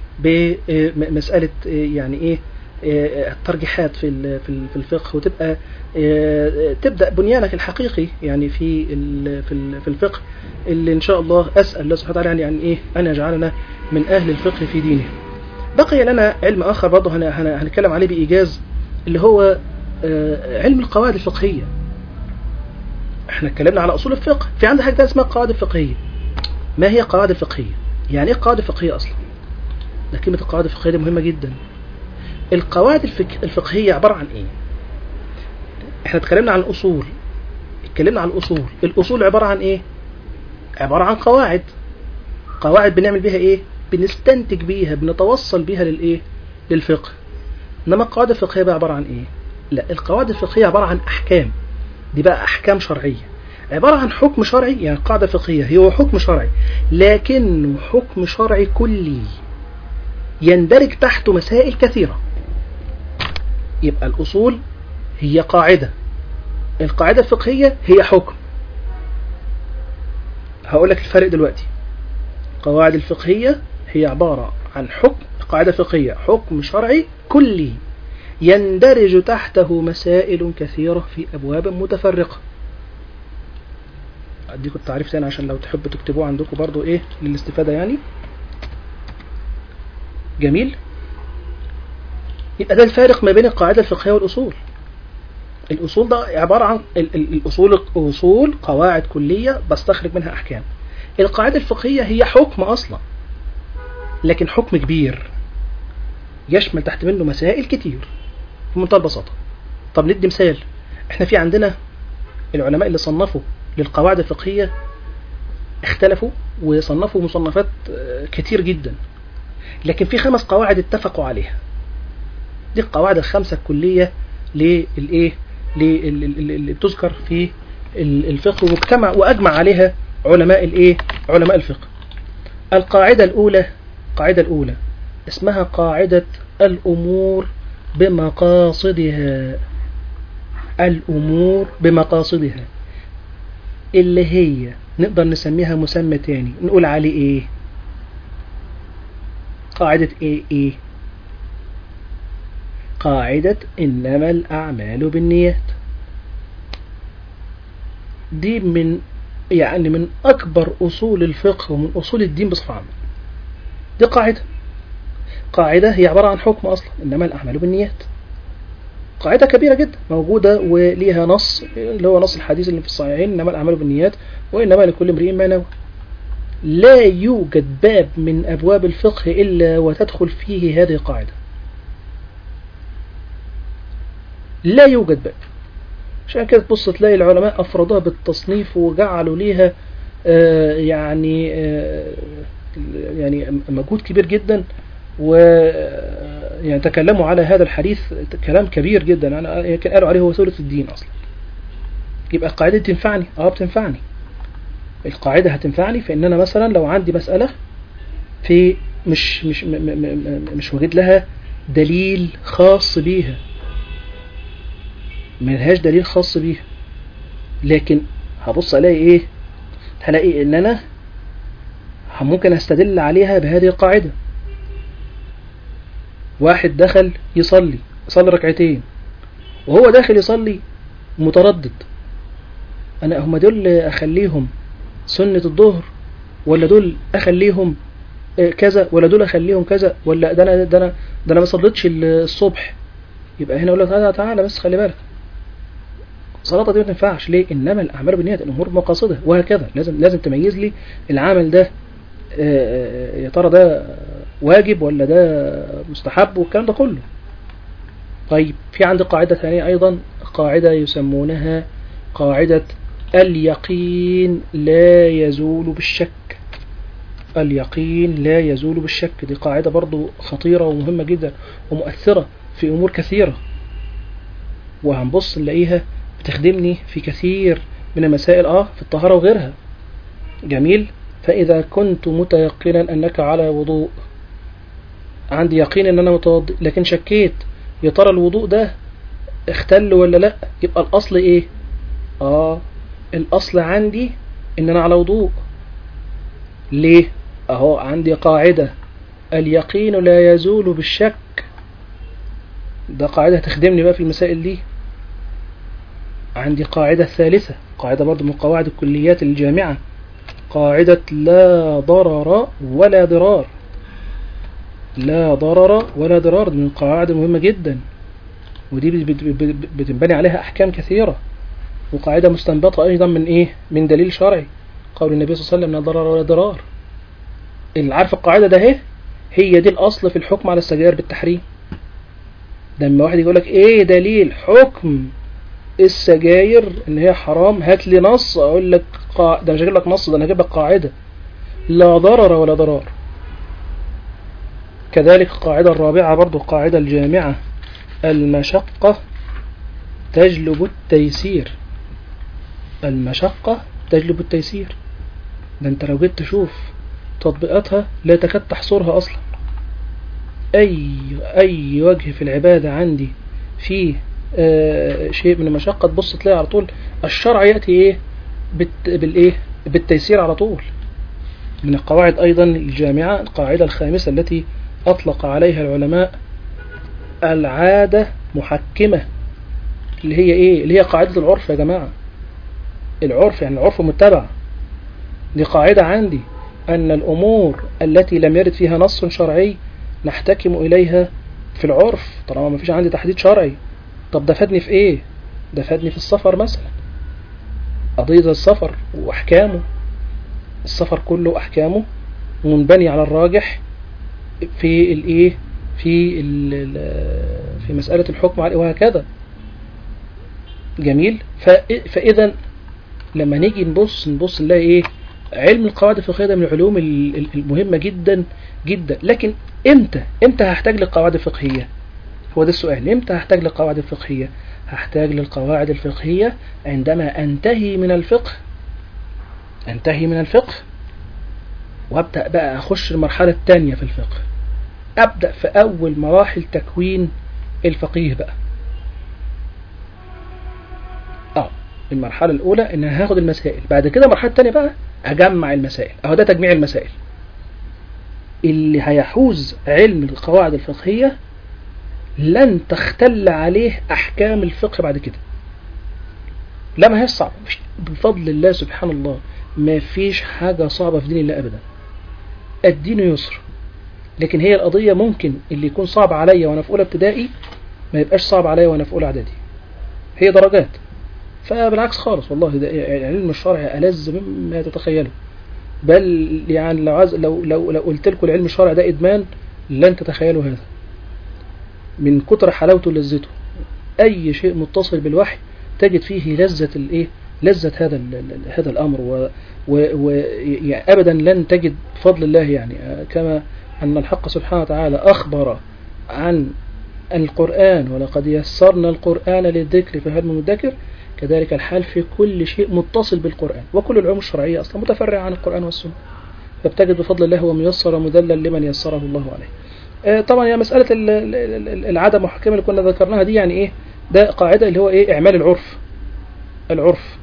[SPEAKER 4] بمساله يعني ايه آه، الترجيحات في ال- في ال- في الفقه وتبقى آه، تبدا بنيانك الحقيقي يعني في ال- في ال- في الفقه اللي ان شاء الله اسال الله سبحانه وتعالى يعني ايه ان يجعلنا من اهل الفقه في دينه بقي لنا علم آخر برضه هن- هن- هنتكلم عليه بإيجاز اللي هو آه، علم القواعد الفقهية احنا اتكلمنا على أصول الفقه في عندنا حاجة تانية اسمها القواعد الفقهية ما هي القواعد الفقهية يعني ايه القواعد الفقهية أصلا ده كلمة القواعد الفقهية دي مهمة جدا القواعد الفك... الفقهية عبارة عن ايه احنا اتكلمنا عن الأصول اتكلمنا عن الأصول الأصول عبارة عن ايه عبارة عن قواعد قواعد بنعمل بيها ايه بنستنتج بيها بنتوصل بيها للايه للفقه انما القواعد الفقهيه بقى عباره عن ايه لا القواعد الفقهيه عباره عن احكام دي بقى احكام شرعيه عباره عن حكم شرعي يعني قاعده فقهيه هو حكم شرعي لكنه حكم شرعي كلي يندرج تحته مسائل كثيره يبقى الاصول هي قاعده القاعده الفقهيه هي حكم هقول لك الفرق دلوقتي القواعد الفقهية هي عبارة عن حكم قاعدة فقهية حكم شرعي كلي يندرج تحته مسائل كثيرة في أبواب متفرقة أديكم التعريف تاني عشان لو تحبوا تكتبوه عندكم برضو إيه للاستفادة يعني جميل يبقى ده الفارق ما بين القاعدة الفقهية والأصول الأصول ده عبارة عن ال- ال- الأصول أصول قواعد كلية بستخرج منها أحكام القاعدة الفقهية هي حكم أصلا لكن حكم كبير يشمل تحت منه مسائل كتير في منتهى البساطة طب ندي مثال احنا في عندنا العلماء اللي صنفوا للقواعد الفقهية اختلفوا وصنفوا مصنفات آه، كتير جدا لكن في خمس قواعد اتفقوا عليها دي القواعد الخمسة الكلية للايه لل- ال- ال- اللي بتذكر في ال- الفقه واجتمع وأجمع عليها علماء الإيه علماء الفقه القاعدة الأولى القاعدة الأولى اسمها قاعدة الأمور بمقاصدها الأمور بمقاصدها اللي هي نقدر نسميها مسمى تاني نقول عليه ايه قاعدة ايه ايه قاعدة إنما الأعمال بالنيات دي من يعني من أكبر أصول الفقه ومن أصول الدين بصفة عامة دي قاعدة قاعدة هي عبارة عن حكم أصلا إنما الأعمال بالنيات قاعدة كبيرة جدا موجودة وليها نص اللي هو نص الحديث اللي في الصحيحين إنما الأعمال بالنيات وإنما لكل امرئ ما نوى لا يوجد باب من أبواب الفقه إلا وتدخل فيه هذه القاعدة لا يوجد باب عشان كده تبص تلاقي العلماء أفردوها بالتصنيف وجعلوا ليها آه يعني آه يعني مجهود كبير جدا و يعني تكلموا على هذا الحديث كلام كبير جدا انا قالوا عليه هو ثلث الدين اصلا يبقى القاعده دي تنفعني اه بتنفعني القاعده هتنفعني في ان انا مثلا لو عندي مساله في مش مش م م م مش واجد لها دليل خاص بيها ملهاش دليل خاص بيها لكن هبص الاقي ايه هلاقي ان انا ممكن استدل عليها بهذه القاعده واحد دخل يصلي يصلي ركعتين وهو داخل يصلي متردد انا هم دول اخليهم سنة الظهر ولا دول اخليهم كذا ولا دول اخليهم كذا ولا ده انا ده انا ده انا ما صليتش الصبح يبقى هنا اقول لك تعالى تعالى بس خلي بالك صلاة دي ما تنفعش ليه انما الاعمال بالنيات الامور بمقاصدها وهكذا لازم لازم تميز لي العمل ده يا ترى ده واجب ولا ده مستحب والكلام ده كله طيب في عندي قاعدة ثانية أيضا قاعدة يسمونها قاعدة اليقين لا يزول بالشك اليقين لا يزول بالشك دي قاعدة برضو خطيرة ومهمة جدا ومؤثرة في أمور كثيرة وهنبص نلاقيها بتخدمني في كثير من المسائل اه في الطهارة وغيرها جميل فإذا كنت متيقنا أنك على وضوء عندي يقين أن أنا متوضئ لكن شكيت يا ترى الوضوء ده اختل ولا لا يبقى الأصل إيه آه الأصل عندي إن أنا على وضوء ليه أهو عندي قاعدة اليقين لا يزول بالشك ده قاعدة تخدمني بقى في المسائل دي عندي قاعدة ثالثة قاعدة برضو من قواعد الكليات الجامعة قاعدة لا ضرر ولا ضرار لا ضرر ولا ضرار من القواعد المهمة جدا ودي بتنبني عليها أحكام كثيرة وقاعدة مستنبطة أيضا من إيه من دليل شرعي قول النبي صلى الله عليه وسلم لا ضرر ولا ضرار اللي عارف القاعدة ده هي هي دي الأصل في الحكم على السجائر بالتحريم لما واحد يقول لك إيه دليل حكم السجاير ان هي حرام هات لي نص اقول لك قا... ده مش هجيب لك نص ده انا هجيب لك قاعده لا ضرر ولا ضرار كذلك القاعده الرابعه برضو القاعده الجامعه المشقه تجلب التيسير المشقه تجلب التيسير ده انت لو جيت تشوف تطبيقاتها لا تكاد تحصرها اصلا اي اي وجه في العباده عندي فيه آه شيء من المشقة تبص تلاقي على طول الشرع يأتي ايه بت بالايه بالتيسير على طول من القواعد ايضا الجامعة القاعدة الخامسة التي اطلق عليها العلماء العادة محكمة اللي هي ايه اللي هي قاعدة العرف يا جماعة العرف يعني العرف متبع دي قاعدة عندي ان الامور التي لم يرد فيها نص شرعي نحتكم اليها في العرف طالما ما فيش عندي تحديد شرعي طب ده فادني في ايه ده فادني في السفر مثلا قضية السفر واحكامه السفر كله احكامه منبني على الراجح في الايه في ال في مسألة الحكم عليه وهكذا جميل فاذا لما نيجي نبص نبص نلاقي ايه علم القواعد الفقهية ده من العلوم المهمة جدا جدا لكن امتى امتى هحتاج للقواعد الفقهية هو ده السؤال امتى هحتاج للقواعد الفقهية هحتاج للقواعد الفقهية عندما أنتهي من الفقه أنتهي من الفقه وأبدأ بقى أخش المرحلة الثانية في الفقه أبدأ في أول مراحل تكوين الفقيه بقى اه المرحلة الأولى إن أنا هاخد المسائل بعد كده المرحلة الثانية بقى أجمع المسائل أهو ده تجميع المسائل اللي هيحوز علم القواعد الفقهية لن تختل عليه أحكام الفقه بعد كده لا ما هي صعبة بفضل الله سبحان الله ما فيش حاجة صعبة في دين الله أبدا الدين يسر لكن هي القضية ممكن اللي يكون صعب عليا وأنا في أولى ابتدائي ما يبقاش صعب عليا وأنا في أولى إعدادي هي درجات فبالعكس خالص والله ده العلم الشرعي ألذ مما تتخيله بل يعني لو عايز لو لو لو قلت لكم العلم الشرعي ده إدمان لن تتخيلوا هذا من كتر حلاوته ولذته أي شيء متصل بالوحي تجد فيه لذة الإيه لذة هذا هذا الأمر و, و, و يعني أبدا لن تجد بفضل الله يعني كما أن الحق سبحانه وتعالى أخبر عن القرآن ولقد يسرنا القرآن للذكر فهل من مدكر كذلك الحال في كل شيء متصل بالقرآن وكل العلوم الشرعية أصلا متفرعة عن القرآن والسنة فبتجد بفضل الله هو ميسر مدلل لمن يسره الله عليه طبعا يا مسألة العادة محكمة اللي كنا ذكرناها دي يعني إيه ده قاعدة اللي هو إيه إعمال العرف العرف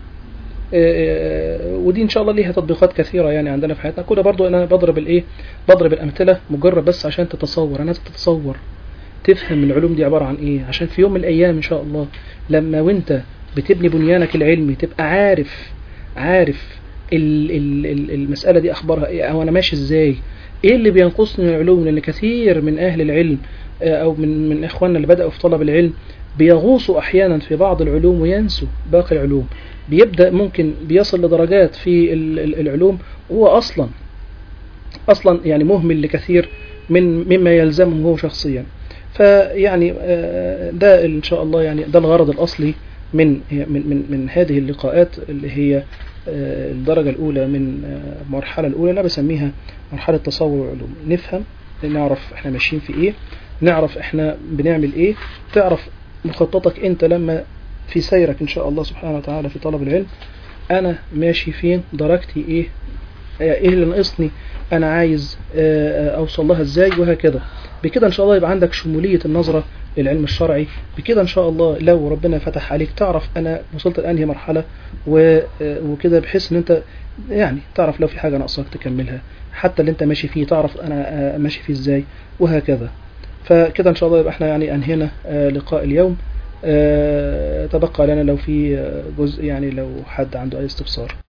[SPEAKER 4] ودي ان شاء الله ليها تطبيقات كثيرة يعني عندنا في حياتنا كده برضو انا بضرب الايه بضرب الامثلة مجرد بس عشان تتصور انا تتصور تفهم العلوم دي عبارة عن ايه عشان في يوم من الايام ان شاء الله لما وانت بتبني بنيانك العلمي تبقى عارف عارف ال ال ال المسألة دي اخبارها ايه او انا ماشي ازاي ايه اللي بينقصني من العلوم لان كثير من اهل العلم او من من اخواننا اللي بدأوا في طلب العلم بيغوصوا احيانا في بعض العلوم وينسوا باقي العلوم بيبدأ ممكن بيصل لدرجات في العلوم وهو أصلا أصلا يعني مهمل لكثير من مما يلزمه هو شخصيا فيعني ده إن شاء الله يعني ده الغرض الأصلي من من من, من هذه اللقاءات اللي هي الدرجة الأولى من المرحلة الأولى أنا بسميها مرحلة تصور العلوم نفهم نعرف احنا ماشيين في ايه نعرف احنا بنعمل ايه تعرف مخططك انت لما في سيرك إن شاء الله سبحانه وتعالى في طلب العلم أنا ماشي فين درجتي إيه إيه اللي ناقصني أنا عايز أوصل لها إزاي وهكذا بكده إن شاء الله يبقى عندك شمولية النظرة للعلم الشرعي بكده إن شاء الله لو ربنا فتح عليك تعرف أنا وصلت لأنهي مرحلة وكده بحيث إن أنت يعني تعرف لو في حاجة ناقصاك تكملها حتى اللي أنت ماشي فيه تعرف أنا ماشي فيه إزاي وهكذا فكده إن شاء الله يبقى إحنا يعني أنهينا لقاء اليوم أه تبقى لنا لو في جزء يعني لو حد عنده أي استفسار